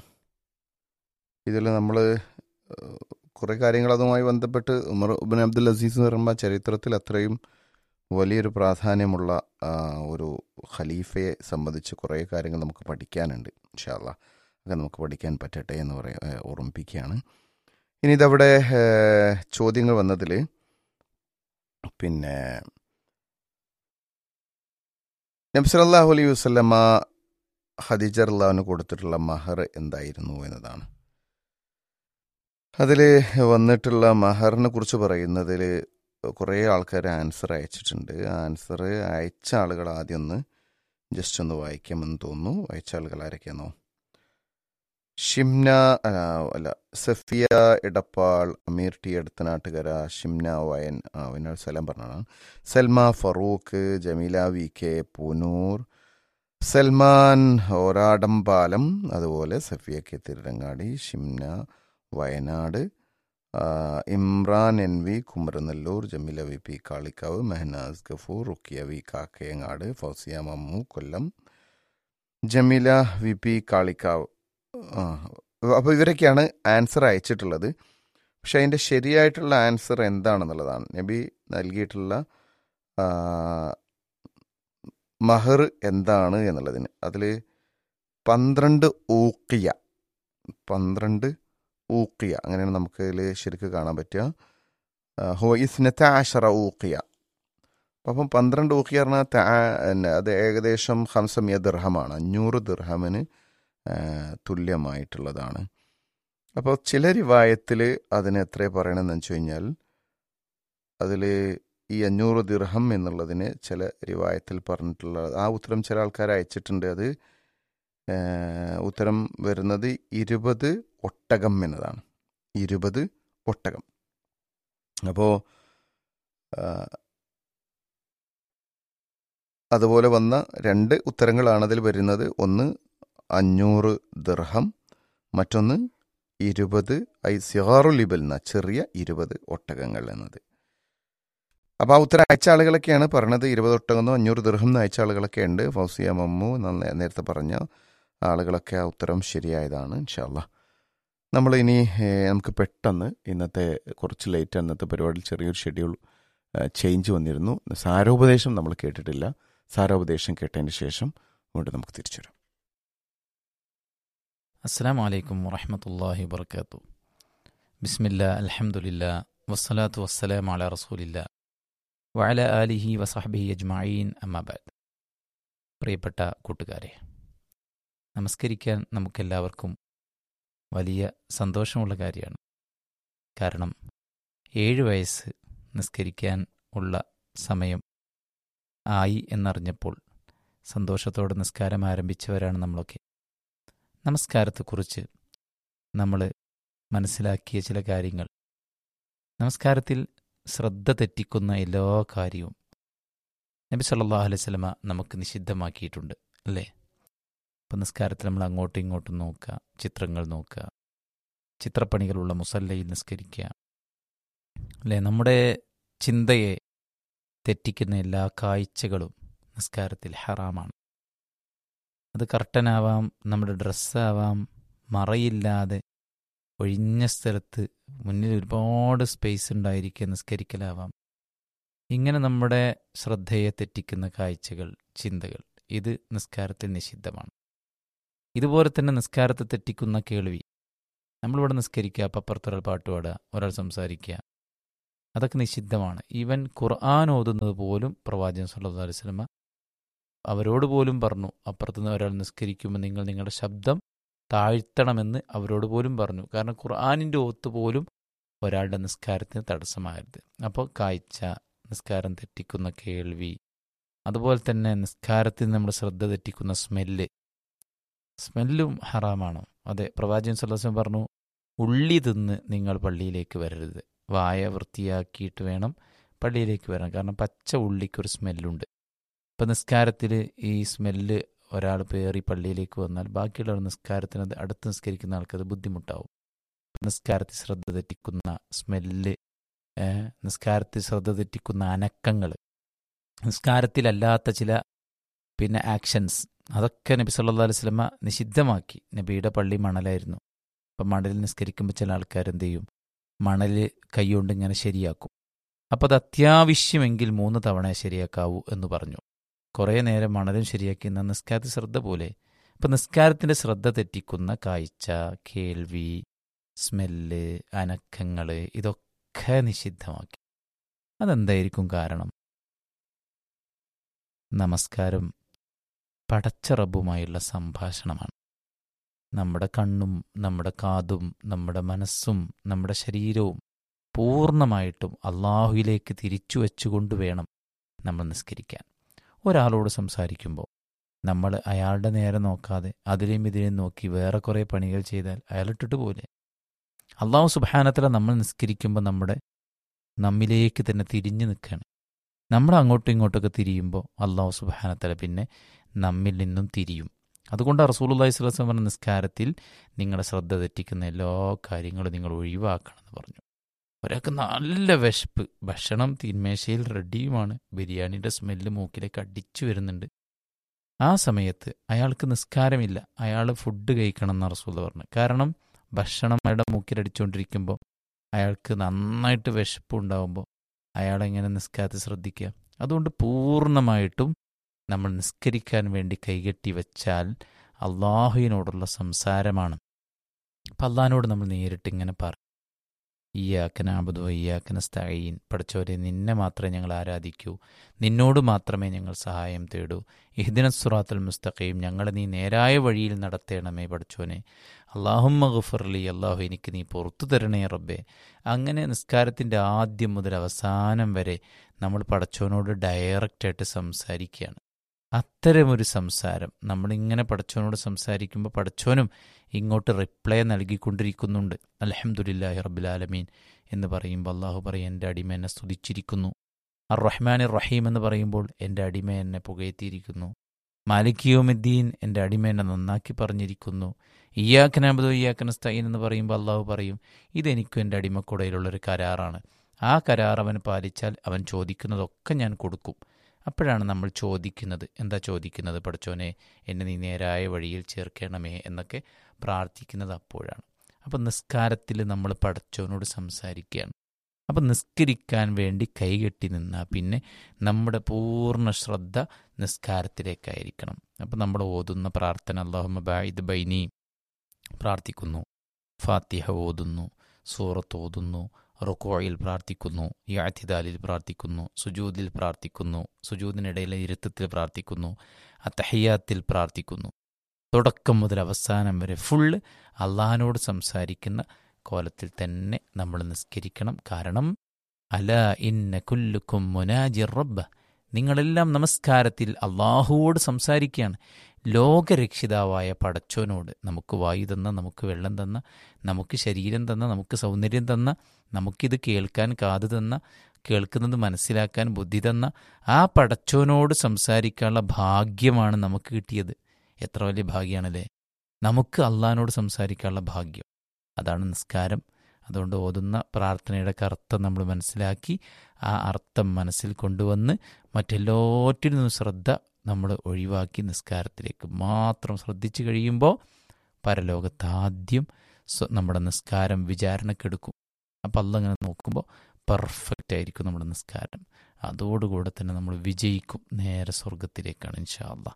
ഇതിൽ നമ്മൾ കുറേ കാര്യങ്ങൾ അതുമായി ബന്ധപ്പെട്ട് ഉമർ ബിൻ അബ്ദുൽ അസീസ് എന്ന് പറയുമ്പോൾ ചരിത്രത്തിൽ അത്രയും വലിയൊരു പ്രാധാന്യമുള്ള ആ, ഒരു ഖലീഫയെ സംബന്ധിച്ച് കുറേ കാര്യങ്ങൾ നമുക്ക് പഠിക്കാനുണ്ട് ഇൻഷാല്ല ഒക്കെ നമുക്ക് പഠിക്കാൻ പറ്റട്ടെ എന്ന് പറയാ ഏ, ഓർമ്മിപ്പിക്കുകയാണ് ഇനി ഇതവിടെ ഏ, ചോദ്യങ്ങൾ വന്നതിൽ പിന്നെ നബ്സലല്ലാഹു അലൈഹി വസ്ലമ ഖദീജ അള്ളാഹുവിന് കൊടുത്തിട്ടുള്ള മഹർ എന്തായിരുന്നു എന്നതാണ് അതിൽ വന്നിട്ടുള്ള മഹറിനെ കുറിച്ച് പറയുന്നതിൽ കുറേ ആൾക്കാർ ആൻസർ അയച്ചിട്ടുണ്ട് ആൻസർ അയച്ച ആളുകൾ ആദ്യം ഒന്ന് ജസ്റ്റ് ഒന്ന് വായിക്കാമെന്ന് തോന്നുന്നു വായിച്ച ആളുകൾ ആരൊക്കെയാണോ ഷിംന ആ, അല്ല സഫിയ ഇടപ്പാൾ അമീർ ടി അടുത്തനാട്ടുകര ഷിംന വയൻ ആ, വയനാട് സ്ഥലം പറഞ്ഞതാണ് സൽമ ഫറൂഖ് ജമീല വി കെ പൂനൂർ സൽമാൻ ഓരാടംപാലം അതുപോലെ സഫിയ കെ തിരുരങ്ങാടി ഷിംന വയനാട് ആ, Imran N V Kumaranellur Jameela V P Kalikavu Mehnaz Gafoor Rukkiya V Kakkayangad Fousiya Mammu Kollam Jameela V P Kalikavu ആ അപ്പോൾ ഇവരൊക്കെയാണ് ആൻസർ അയച്ചിട്ടുള്ളത് പക്ഷെ അതിൻ്റെ ശരിയായിട്ടുള്ള ആൻസർ എന്താണെന്നുള്ളതാണ് നബി നൽകിയിട്ടുള്ള ആ, മഹർ എന്താണ് എന്നുള്ളതിന് അതിൽ പന്ത്രണ്ട് ഊക്കിയ പന്ത്രണ്ട് ഊക്കിയ അങ്ങനെയാണ് നമുക്ക് ഇതിൽ ശരിക്ക് കാണാൻ പറ്റുക ആ, ഹോ ഇസ്നത്ത ആഷറ ഊക്കിയ അപ്പം പന്ത്രണ്ട് ഊക്കിയ പറഞ്ഞാൽ താ- പിന്നെ അത് ഏകദേശം ഹംസമിയ ദിർഹമാണ് അഞ്ഞൂറ് ദിർഹമിന് ആ, തുല്യമായിട്ടുള്ളതാണ് അപ്പോൾ ചില റിവായത്തിൽ അതിന് എത്ര പറയണമെന്ന് വെച്ച് കഴിഞ്ഞാൽ അതിൽ ഈ അഞ്ഞൂറ് ദിർഹം എന്നുള്ളതിന് ചില റിവായത്തിൽ പറഞ്ഞിട്ടുള്ള ആ ഉത്തരം ചില ആൾക്കാർ അയച്ചിട്ടുണ്ട് അത് ആ, ഉത്തരം വരുന്നത് ഇരുപത് ഒട്ടകം എന്നതാണ് ഇരുപത് ഒട്ടകം അപ്പോൾ അതുപോലെ വന്ന രണ്ട് ഉത്തരങ്ങളാണ് അതിൽ വരുന്നത് ഒന്ന് അഞ്ഞൂറ് ദിർഹം മറ്റൊന്ന് ഇരുപത് ഐ സിഹാറു ലിബൽ എന്ന ചെറിയ ഇരുപത് ഒട്ടകങ്ങൾ എന്നത് അപ്പോൾ ആ ഉത്തരം അയച്ച ആളുകളൊക്കെയാണ് പറഞ്ഞത് ഇരുപത് ഒട്ടകമെന്നോ അഞ്ഞൂറ് ദിർഹം എന്ന് അയച്ച ആളുകളൊക്കെ ഉണ്ട് ഫൗസിയ മമ്മു നന്ന- നേരത്തെ പറഞ്ഞ ആളുകളൊക്കെ ആ ഉത്തരം ശരിയായതാണ് ഇൻഷാല്ല നമ്മൾ ഇനി ഏഹ്, നമുക്ക് പെട്ടെന്ന് ഇന്നത്തെ കുറച്ച് ലേറ്റ് അന്നത്തെ പരിപാടിയിൽ ചെറിയൊരു ഷെഡ്യൂൾ ചേഞ്ച് വന്നിരുന്നു സാരോപദേശം നമ്മൾ കേട്ടിട്ടില്ല സാരോപദേശം കേട്ടതിന് ശേഷം അങ്ങോട്ട് നമുക്ക് തിരിച്ചു വരാം അസ്സാം വലൈക്കും വറഹമത്തല്ലാഹി വർക്കാത്തു ബിസ്മില്ല അൽഹംദുലില്ല വസ്സലാത്തു വസ്സലാം അല റസൂലില്ല വഅല ആലിഹി വസഹബിഹി അജ്മഈൻ അമ്മാബാദ് പ്രിയപ്പെട്ട കൂട്ടുകാരെ നമസ്കരിക്കാൻ നമുക്കെല്ലാവർക്കും വലിയ സന്തോഷമുള്ള കാര്യമാണ് കാരണം ഏഴ് വയസ്സ് നിസ്കരിക്കാൻ ഉള്ള സമയം ആയി എന്നറിഞ്ഞപ്പോൾ സന്തോഷത്തോടെ നിസ്കാരം ആരംഭിച്ചവരാണ് നമ്മളൊക്കെ നമസ്കാരത്തെക്കുറിച്ച് നമ്മൾ മനസ്സിലാക്കിയ ചില കാര്യങ്ങൾ നമസ്കാരത്തിൽ ശ്രദ്ധ തെറ്റിക്കുന്ന എല്ലാ കാര്യവും നബി സല്ലല്ലാഹു അലൈഹി വസല്ലമ നമുക്ക് നിഷിദ്ധമാക്കിയിട്ടുണ്ട് അല്ലേ ഇപ്പം നിസ്കാരത്തിൽ നമ്മൾ അങ്ങോട്ടും ഇങ്ങോട്ടും നോക്കുക ചിത്രങ്ങൾ നോക്കുക ചിത്രപ്പണികളുള്ള മുസല്ലയിൽ നിസ്കരിക്കുക അല്ലേ നമ്മുടെ ചിന്തയെ തെറ്റിക്കുന്ന എല്ലാ കാഴ്ചകളും നിസ്കാരത്തിൽ ഹറാമാണ് അത് കർട്ടനാവാം നമ്മുടെ ഡ്രസ്സാവാം മറയില്ലാതെ ഒഴിഞ്ഞ സ്ഥലത്ത് മുന്നിൽ ഒരുപാട് സ്പേസ് ഉണ്ടായിരിക്കുക നിസ്കരിക്കലാവാം ഇങ്ങനെ നമ്മുടെ ശ്രദ്ധയെ തെറ്റിക്കുന്ന കാഴ്ചകൾ ചിന്തകൾ ഇത് നിസ്കാരത്തിൽ നിഷിദ്ധമാണ് ഇതുപോലെ തന്നെ നിസ്കാരത്തെ തെറ്റിക്കുന്ന കേൾവി നമ്മളിവിടെ നിസ്കരിക്കുക അപ്പം അപ്പുറത്തൊരാൾ പാട്ട് പാടുക ഒരാൾ സംസാരിക്കുക അതൊക്കെ നിഷിദ്ധമാണ് ഈവൻ ഖുർആൻ ഓതുന്നത് പോലും പ്രവാചകൻ സല്ലല്ലാഹു അലൈഹി വസല്ലമ അവരോട് പോലും പറഞ്ഞു അപ്പുറത്തുനിന്ന് ഒരാൾ നിസ്കരിക്കുമ്പോൾ നിങ്ങൾ നിങ്ങളുടെ ശബ്ദം താഴ്ത്തണമെന്ന് അവരോട് പോലും പറഞ്ഞു കാരണം ഖുർആാനിൻ്റെ ഓത്ത് പോലും ഒരാളുടെ നിസ്കാരത്തിന് തടസ്സമാകരുത് അപ്പോൾ കാഴ്ച നിസ്കാരം തെറ്റിക്കുന്ന കേൾവി അതുപോലെ തന്നെ നിസ്കാരത്തിൽ നമ്മുടെ ശ്രദ്ധ തെറ്റിക്കുന്ന സ്മെല്ല് സ്മെല്ലും ഹറാമാണ് അതെ പ്രവാചകൻ സല്ലാസം പറഞ്ഞു ഉള്ളി തിന്ന് നിങ്ങൾ പള്ളിയിലേക്ക് വരരുത് വായ വൃത്തിയാക്കിയിട്ട് വേണം പള്ളിയിലേക്ക് വരാൻ കാരണം പച്ച ഉള്ളിക്കൊരു സ്മെല്ലുണ്ട് ഇപ്പം നിസ്കാരത്തിൽ ഈ സ്മെല്ല് ഒരാൾ പേറി പള്ളിയിലേക്ക് വന്നാൽ ബാക്കിയുള്ളവർ നിസ്കാരത്തിന് അത് അടുത്ത് നിസ്കരിക്കുന്ന ആൾക്കത് ബുദ്ധിമുട്ടാവും നിസ്കാരത്തിൽ ശ്രദ്ധ തെറ്റിക്കുന്ന സ്മെല്ല് നിസ്കാരത്തിൽ ശ്രദ്ധ തെറ്റിക്കുന്ന അനക്കങ്ങൾ നിസ്കാരത്തിലല്ലാത്ത ചില പിന്നെ ആക്ഷൻസ് അതൊക്കെ നബി സല്ലാ അലൈഹി സ്വലമ നിഷിദ്ധമാക്കി നബിയുടെ പള്ളി മണലായിരുന്നു അപ്പം മണലിൽ നിസ്കരിക്കുമ്പോൾ ചില ആൾക്കാർ എന്ത് ചെയ്യും മണൽ കൈകൊണ്ട് ഇങ്ങനെ ശരിയാക്കും അപ്പോൾ അത് അത്യാവശ്യമെങ്കിൽ മൂന്ന് തവണ ശരിയാക്കാവൂ എന്ന് പറഞ്ഞു കുറേ നേരം മണലും ശരിയാക്കി എന്ന നിസ്കാരത്തിൽ ശ്രദ്ധ പോലെ അപ്പം നിസ്കാരത്തിൻ്റെ ശ്രദ്ധ തെറ്റിക്കുന്ന കാഴ്ച കേൾവി സ്മെല്ല് അനക്കങ്ങൾ ഇതൊക്കെ നിഷിദ്ധമാക്കി അതെന്തായിരിക്കും കാരണം നമസ്കാരം പടച്ച റബ്ബുമായുള്ള സംഭാഷണമാണ് നമ്മുടെ കണ്ണും നമ്മുടെ കാതും നമ്മുടെ മനസ്സും നമ്മുടെ ശരീരവും പൂർണ്ണമായിട്ടും അള്ളാഹുവിലേക്ക് തിരിച്ചു വെച്ചുകൊണ്ട് വേണം നമ്മൾ നിസ്കരിക്കാൻ ഒരാളോട് സംസാരിക്കുമ്പോൾ നമ്മൾ അയാളുടെ നേരെ നോക്കാതെ അതിലെയും ഇതിലെയും നോക്കി വേറെ കുറേ പണികൾ ചെയ്താൽ അയാളിട്ടിട്ട് പോലെ അള്ളാഹു സുബാനത്തില നമ്മൾ നിസ്കരിക്കുമ്പോൾ നമ്മുടെ നമ്മിലേക്ക് തന്നെ തിരിഞ്ഞു നിൽക്കുകയാണ് നമ്മൾ അങ്ങോട്ടും ഇങ്ങോട്ടൊക്കെ തിരിയുമ്പോൾ അള്ളാഹു സുബാനത്തല പിന്നെ നമ്മിൽ നിന്നും തിരിയും അതുകൊണ്ട് റസൂലുള്ളാഹി സ്വലം പറഞ്ഞ നിസ്കാരത്തിൽ നിങ്ങളുടെ ശ്രദ്ധ തെറ്റിക്കുന്ന എല്ലാ കാര്യങ്ങളും നിങ്ങൾ ഒഴിവാക്കണമെന്ന് പറഞ്ഞു ഒരാൾക്ക് നല്ല വിശപ്പ് ഭക്ഷണം തീന്മേശയിൽ റെഡിയുമാണ് ബിരിയാണിയുടെ സ്മെല്ല് മൂക്കിലേക്ക് അടിച്ചു വരുന്നുണ്ട് ആ സമയത്ത് അയാൾക്ക് നിസ്കാരമില്ല അയാൾ ഫുഡ് കഴിക്കണം എന്ന് റസൂല പറഞ്ഞു കാരണം ഭക്ഷണം അയാളുടെ മൂക്കിലടിച്ചുകൊണ്ടിരിക്കുമ്പോൾ അയാൾക്ക് നന്നായിട്ട് വിശപ്പ് ഉണ്ടാകുമ്പോൾ അയാളെങ്ങനെ നിസ്കാരത്തെ ശ്രദ്ധിക്കുക അതുകൊണ്ട് പൂർണ്ണമായിട്ടും നമ്മൾ നിസ്കരിക്കാൻ വേണ്ടി കൈകെട്ടി വെച്ചാൽ അള്ളാഹുവിനോടുള്ള സംസാരമാണ് അപ്പം അള്ളാഹിനോട് നമ്മൾ നേരിട്ട് ഇങ്ങനെ പറയും ഈയാക്കന അബുദു ഈയാക്കന സ്തഴീൻ പഠിച്ചവരെ നിന്നെ മാത്രമേ ഞങ്ങൾ ആരാധിക്കൂ നിന്നോട് മാത്രമേ ഞങ്ങൾ സഹായം തേടൂ ഇഹ്ദിന സുറാത്തുൽ മുസ്തഖീം ഞങ്ങളെ നീ നേരായ വഴിയിൽ നടത്തേണമേ പഠിച്ചോനെ അള്ളാഹുമ്മ ഗുഫർലി അള്ളാഹു എനിക്ക് നീ പുറത്തു തരണേ റബ്ബേ അങ്ങനെ നിസ്കാരത്തിൻ്റെ ആദ്യം മുതൽ അവസാനം വരെ നമ്മൾ പടച്ചോനോട് ഡയറക്റ്റായിട്ട് സംസാരിക്കുകയാണ് അത്തരമൊരു സംസാരം നമ്മളിങ്ങനെ പടച്ചോനോട് സംസാരിക്കുമ്പോൾ പടച്ചോനും ഇങ്ങോട്ട് റിപ്ലൈ നൽകിക്കൊണ്ടിരിക്കുന്നുണ്ട് അലഹമുല്ലാഹി റബ്ബുലാലമീൻ എന്ന് പറയുമ്പോൾ അള്ളാഹു പറയും എൻ്റെ അടിമ എന്നെ സ്തുതിച്ചിരിക്കുന്നു അർ റഹ്മാൻ റഹീം എന്ന് പറയുമ്പോൾ എൻ്റെ അടിമ എന്നെ പുകയത്തിയിരിക്കുന്നു മാലിക്കിയോമുദ്ദീൻ എൻ്റെ അടിമ എന്നെ നന്നാക്കി പറഞ്ഞിരിക്കുന്നു ഇയാക്കനാബദോ ഇയാക്കനസ്തൈൻ എന്ന് പറയുമ്പോൾ അള്ളാഹു പറയും ഇതെനിക്കും എൻ്റെ അടിമക്കൂടയിലുള്ളൊരു കരാറാണ് ആ കരാർ അവൻ പാലിച്ചാൽ അവൻ ചോദിക്കുന്നതൊക്കെ ഞാൻ കൊടുക്കും അപ്പോഴാണ് നമ്മൾ ചോദിക്കുന്നത് എന്താ ചോദിക്കുന്നത് പഠിച്ചോനെ എന്നെ നീ നേരായ വഴിയിൽ ചേർക്കണമേ എന്നൊക്കെ പ്രാർത്ഥിക്കുന്നത് അപ്പോഴാണ് അപ്പം നിസ്കാരത്തിൽ നമ്മൾ പടച്ചോനോട് സംസാരിക്കുകയാണ് അപ്പം നിസ്കരിക്കാൻ വേണ്ടി കൈകെട്ടി നിന്നാൽ പിന്നെ നമ്മുടെ പൂർണ്ണ ശ്രദ്ധ നിസ്കാരത്തിലേക്കായിരിക്കണം അപ്പം നമ്മൾ ഓതുന്ന പ്രാർത്ഥന അള്ളാഹുമ ബായിദ് ബൈനി പ്രാർത്ഥിക്കുന്നു ഫാത്തിഹ ഓതുന്നു സൂറത്ത് ഓതുന്നു റുക്കോയിൽ പ്രാർത്ഥിക്കുന്നു യാത്തിദാലിൽ പ്രാർത്ഥിക്കുന്നു സുജൂദിൽ പ്രാർത്ഥിക്കുന്നു സുജൂദിനിടയിലെ ഇരുത്തത്തിൽ പ്രാർത്ഥിക്കുന്നു അത്തഹയ്യാത്തിൽ പ്രാർത്ഥിക്കുന്നു തുടക്കം മുതൽ അവസാനം വരെ ഫുള്ള് അള്ളഹാനോട് സംസാരിക്കുന്ന കോലത്തിൽ തന്നെ നമ്മൾ നിസ്കരിക്കണം കാരണം അല ഇന്ന കുല്ലുക്കും മുനാജി റബ്ബ നിങ്ങളെല്ലാം നമസ്കാരത്തിൽ അള്ളാഹുവോട് സംസാരിക്കുകയാണ് ലോകരക്ഷിതാവായ പടച്ചോനോട് നമുക്ക് വായു തന്ന നമുക്ക് വെള്ളം തന്ന നമുക്ക് ശരീരം തന്ന നമുക്ക് സൗന്ദര്യം തന്ന നമുക്കിത് കേൾക്കാൻ കാത് തന്ന കേൾക്കുന്നത് മനസ്സിലാക്കാൻ ബുദ്ധി തന്ന ആ പടച്ചോനോട് സംസാരിക്കാനുള്ള ഭാഗ്യമാണ് നമുക്ക് കിട്ടിയത് എത്ര വലിയ ഭാഗ്യമാണല്ലേ നമുക്ക് അള്ളഹാനോട് സംസാരിക്കാനുള്ള ഭാഗ്യം അതാണ് നിസ്കാരം അതുകൊണ്ട് ഓതുന്ന പ്രാർത്ഥനയുടെ അർത്ഥം നമ്മൾ മനസ്സിലാക്കി ആ അർത്ഥം മനസ്സിൽ കൊണ്ടുവന്ന് മറ്റെല്ലാറ്റിൽ നിന്നും ശ്രദ്ധ നമ്മൾ ഒഴിവാക്കി നിസ്കാരത്തിലേക്ക് മാത്രം ശ്രദ്ധിച്ചു കഴിയുമ്പോൾ പരലോകത്ത് ആദ്യം നമ്മുടെ നിസ്കാരം വിചാരണക്കെടുക്കും അപ്പം അല്ല അങ്ങനെ നോക്കുമ്പോൾ പെർഫെക്റ്റ് ആയിരിക്കും നമ്മുടെ നിസ്കാരം അതോടുകൂടെ തന്നെ നമ്മൾ വിജയിക്കും നേരെ സ്വർഗത്തിലേക്കാണ് ഇൻഷാല്ല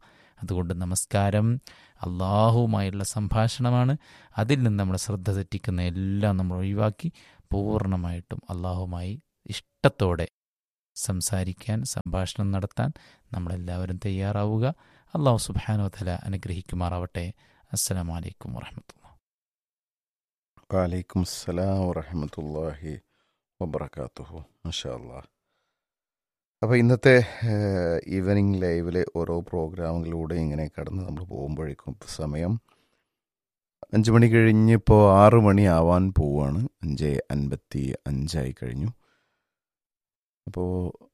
അതുകൊണ്ട് നമസ്കാരം അള്ളാഹുവുമായുള്ള സംഭാഷണമാണ് അതിൽ നിന്ന് നമ്മുടെ ശ്രദ്ധ തെറ്റിക്കുന്ന എല്ലാം നമ്മൾ ഒഴിവാക്കി പൂർണ്ണമായിട്ടും അള്ളാഹുമായി ഇഷ്ടത്തോടെ സംസാരിക്കാൻ സംഭാഷണം നടത്താൻ നമ്മളെല്ലാവരും തയ്യാറാവുക അള്ളാഹു സുബാനോ തല അനുഗ്രഹിക്കുമാറാവട്ടെ അസ്സലാമലൈക്കും വാഹമത്തുള്ള വലൈക്കും അസ്സലാം വറഹമത്തല്ലാഹി വബർക്കാത്തുഹു മഷാ അല്ലാ അപ്പോൾ ഇന്നത്തെ ഈവനിങ് ലൈവിലെ ഓരോ പ്രോഗ്രാമുകളിലൂടെ ഇങ്ങനെ കടന്ന് നമ്മൾ പോകുമ്പോഴേക്കും ഇപ്പൊ സമയം അഞ്ച് മണി കഴിഞ്ഞ് ഇപ്പോൾ ആറ് മണി ആവാൻ പോവുകയാണ് അഞ്ച് അൻപത്തി അഞ്ചായി കഴിഞ്ഞു അപ്പോൾ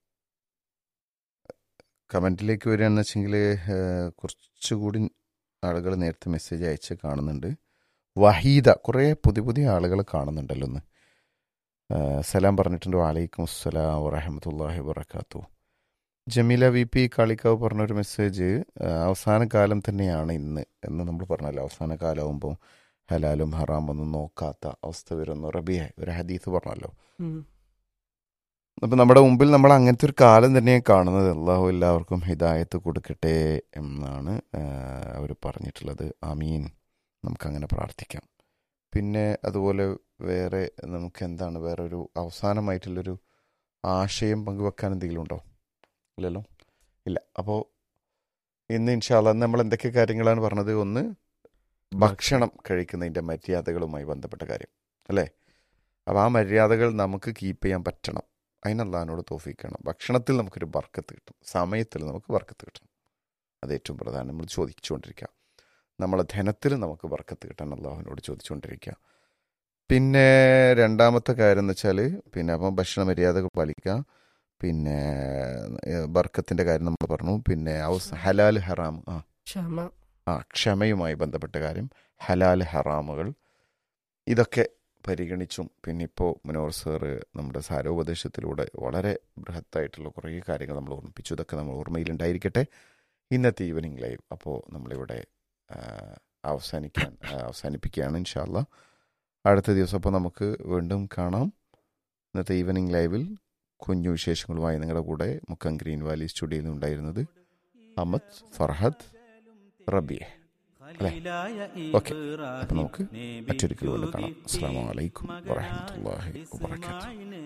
കമൻറ്റിലേക്ക് വരികയാണെന്ന് വെച്ചെങ്കിൽ കുറച്ചുകൂടി ആളുകൾ നേരത്തെ മെസ്സേജ് അയച്ച് കാണുന്നുണ്ട് വഹീദ കുറേ പുതിയ പുതിയ ആളുകൾ കാണുന്നുണ്ടല്ലോ ഒന്ന് ആ, സലാം പറഞ്ഞിട്ടുണ്ട് വാലൈക്കും അസ്സലാം വറഹമത്തല്ലാഹി വബർക്കാത്തു ജമീല വി പി കാളിക്കാവ് പറഞ്ഞൊരു മെസ്സേജ് ആ, അവസാന കാലം തന്നെയാണ് ഇന്ന് എന്ന് നമ്മൾ പറഞ്ഞല്ലോ അവസാന കാലമാകുമ്പോൾ ഹലാലും ഹറാമൊന്നും നോക്കാത്ത അവസ്ഥ വരുന്നു റബിയ ഒരു ഹദീസ് പറഞ്ഞല്ലോ അപ്പം നമ്മുടെ മുമ്പിൽ നമ്മൾ അങ്ങനത്തെ ഒരു കാലം തന്നെയാണ് കാണുന്നത് അള്ളാഹു എല്ലാവർക്കും ഹിദായത്ത് കൊടുക്കട്ടെ എന്നാണ് അവർ പറഞ്ഞിട്ടുള്ളത് ആമീൻ നമുക്കങ്ങനെ പ്രാർത്ഥിക്കാം പിന്നെ അതുപോലെ വേറെ നമുക്ക് എന്താണ് വേറെ ഒരു അവസാനമായിട്ടുള്ളൊരു ആശയം പങ്കുവെക്കാൻ എന്തെങ്കിലും ഉണ്ടോ ഇല്ലല്ലോ ഇല്ല അപ്പോൾ ഇന്ന് ഇൻഷാല്ല നമ്മൾ എന്തൊക്കെ കാര്യങ്ങളാണ് പറഞ്ഞത് ഒന്ന് ഭക്ഷണം കഴിക്കുന്നതിൻ്റെ മര്യാദകളുമായി ബന്ധപ്പെട്ട കാര്യം അല്ലേ അപ്പോൾ ആ മര്യാദകൾ നമുക്ക് കീപ്പ് ചെയ്യാൻ പറ്റണം അതിനല്ലാനോട് തോഫിക്കണം ഭക്ഷണത്തിൽ നമുക്കൊരു ബർക്കത്ത് കിട്ടും സമയത്തിൽ നമുക്ക് ബർക്കത്ത് കിട്ടണം അത് ഏറ്റവും പ്രധാനം നമ്മൾ ചോദിച്ചുകൊണ്ടിരിക്കുക നമ്മളെ ധനത്തിൽ നമുക്ക് ബർക്കത്ത് കിട്ടാൻ അള്ളാഹുവിനോട് ചോദിച്ചുകൊണ്ടിരിക്കുക പിന്നെ രണ്ടാമത്തെ കാര്യം എന്ന് വെച്ചാൽ പിന്നെ അപ്പം ഭക്ഷണ മര്യാദകൾ പാലിക്കുക പിന്നെ ഏഹ്, ബർക്കത്തിൻ്റെ കാര്യം നമ്മൾ പറഞ്ഞു പിന്നെ ഔസ് ഹലാൽ ഹറാം ആ ക്ഷമ ആ ക്ഷമയുമായി ബന്ധപ്പെട്ട കാര്യം ഹലാൽ ഹറാമുകൾ ഇതൊക്കെ പരിഗണിച്ചും പിന്നെ ഇപ്പോൾ മനോഹർ സാറ് നമ്മുടെ സാരോപദേശത്തിലൂടെ വളരെ ബൃഹത്തായിട്ടുള്ള കുറേ കാര്യങ്ങൾ നമ്മൾ ഓർമ്മിപ്പിച്ചു ഇതൊക്കെ നമ്മൾ ഓർമ്മയിലുണ്ടായിരിക്കട്ടെ ഇന്നത്തെ ഈവനിങ് ലൈവ് അപ്പോൾ നമ്മളിവിടെ ആ, അവസാനിക്കാൻ ആ, അവസാനിപ്പിക്കുകയാണ് ഇൻഷാല്ല അടുത്ത ദിവസം അപ്പോൾ നമുക്ക് വീണ്ടും കാണാം ഇന്നത്തെ ഈവനിങ് ലൈവിൽ കുഞ്ഞു വിശേഷങ്ങളുമായി നിങ്ങളുടെ കൂടെ മുക്കം ഗ്രീൻ വാലി സ്റ്റുഡിയോയിൽ നിന്നുണ്ടായിരുന്നത് അഹമ്മദ് ഫർഹദ് റബിയെ അല്ലേ ഓക്കെ അപ്പം നമുക്ക് മറ്റൊരിക്കൽ വീണ്ടും കാണാം അസ്സാം വലൈക്കും വാഹമത്തല്ലാഹി വാബർക്കാത്തു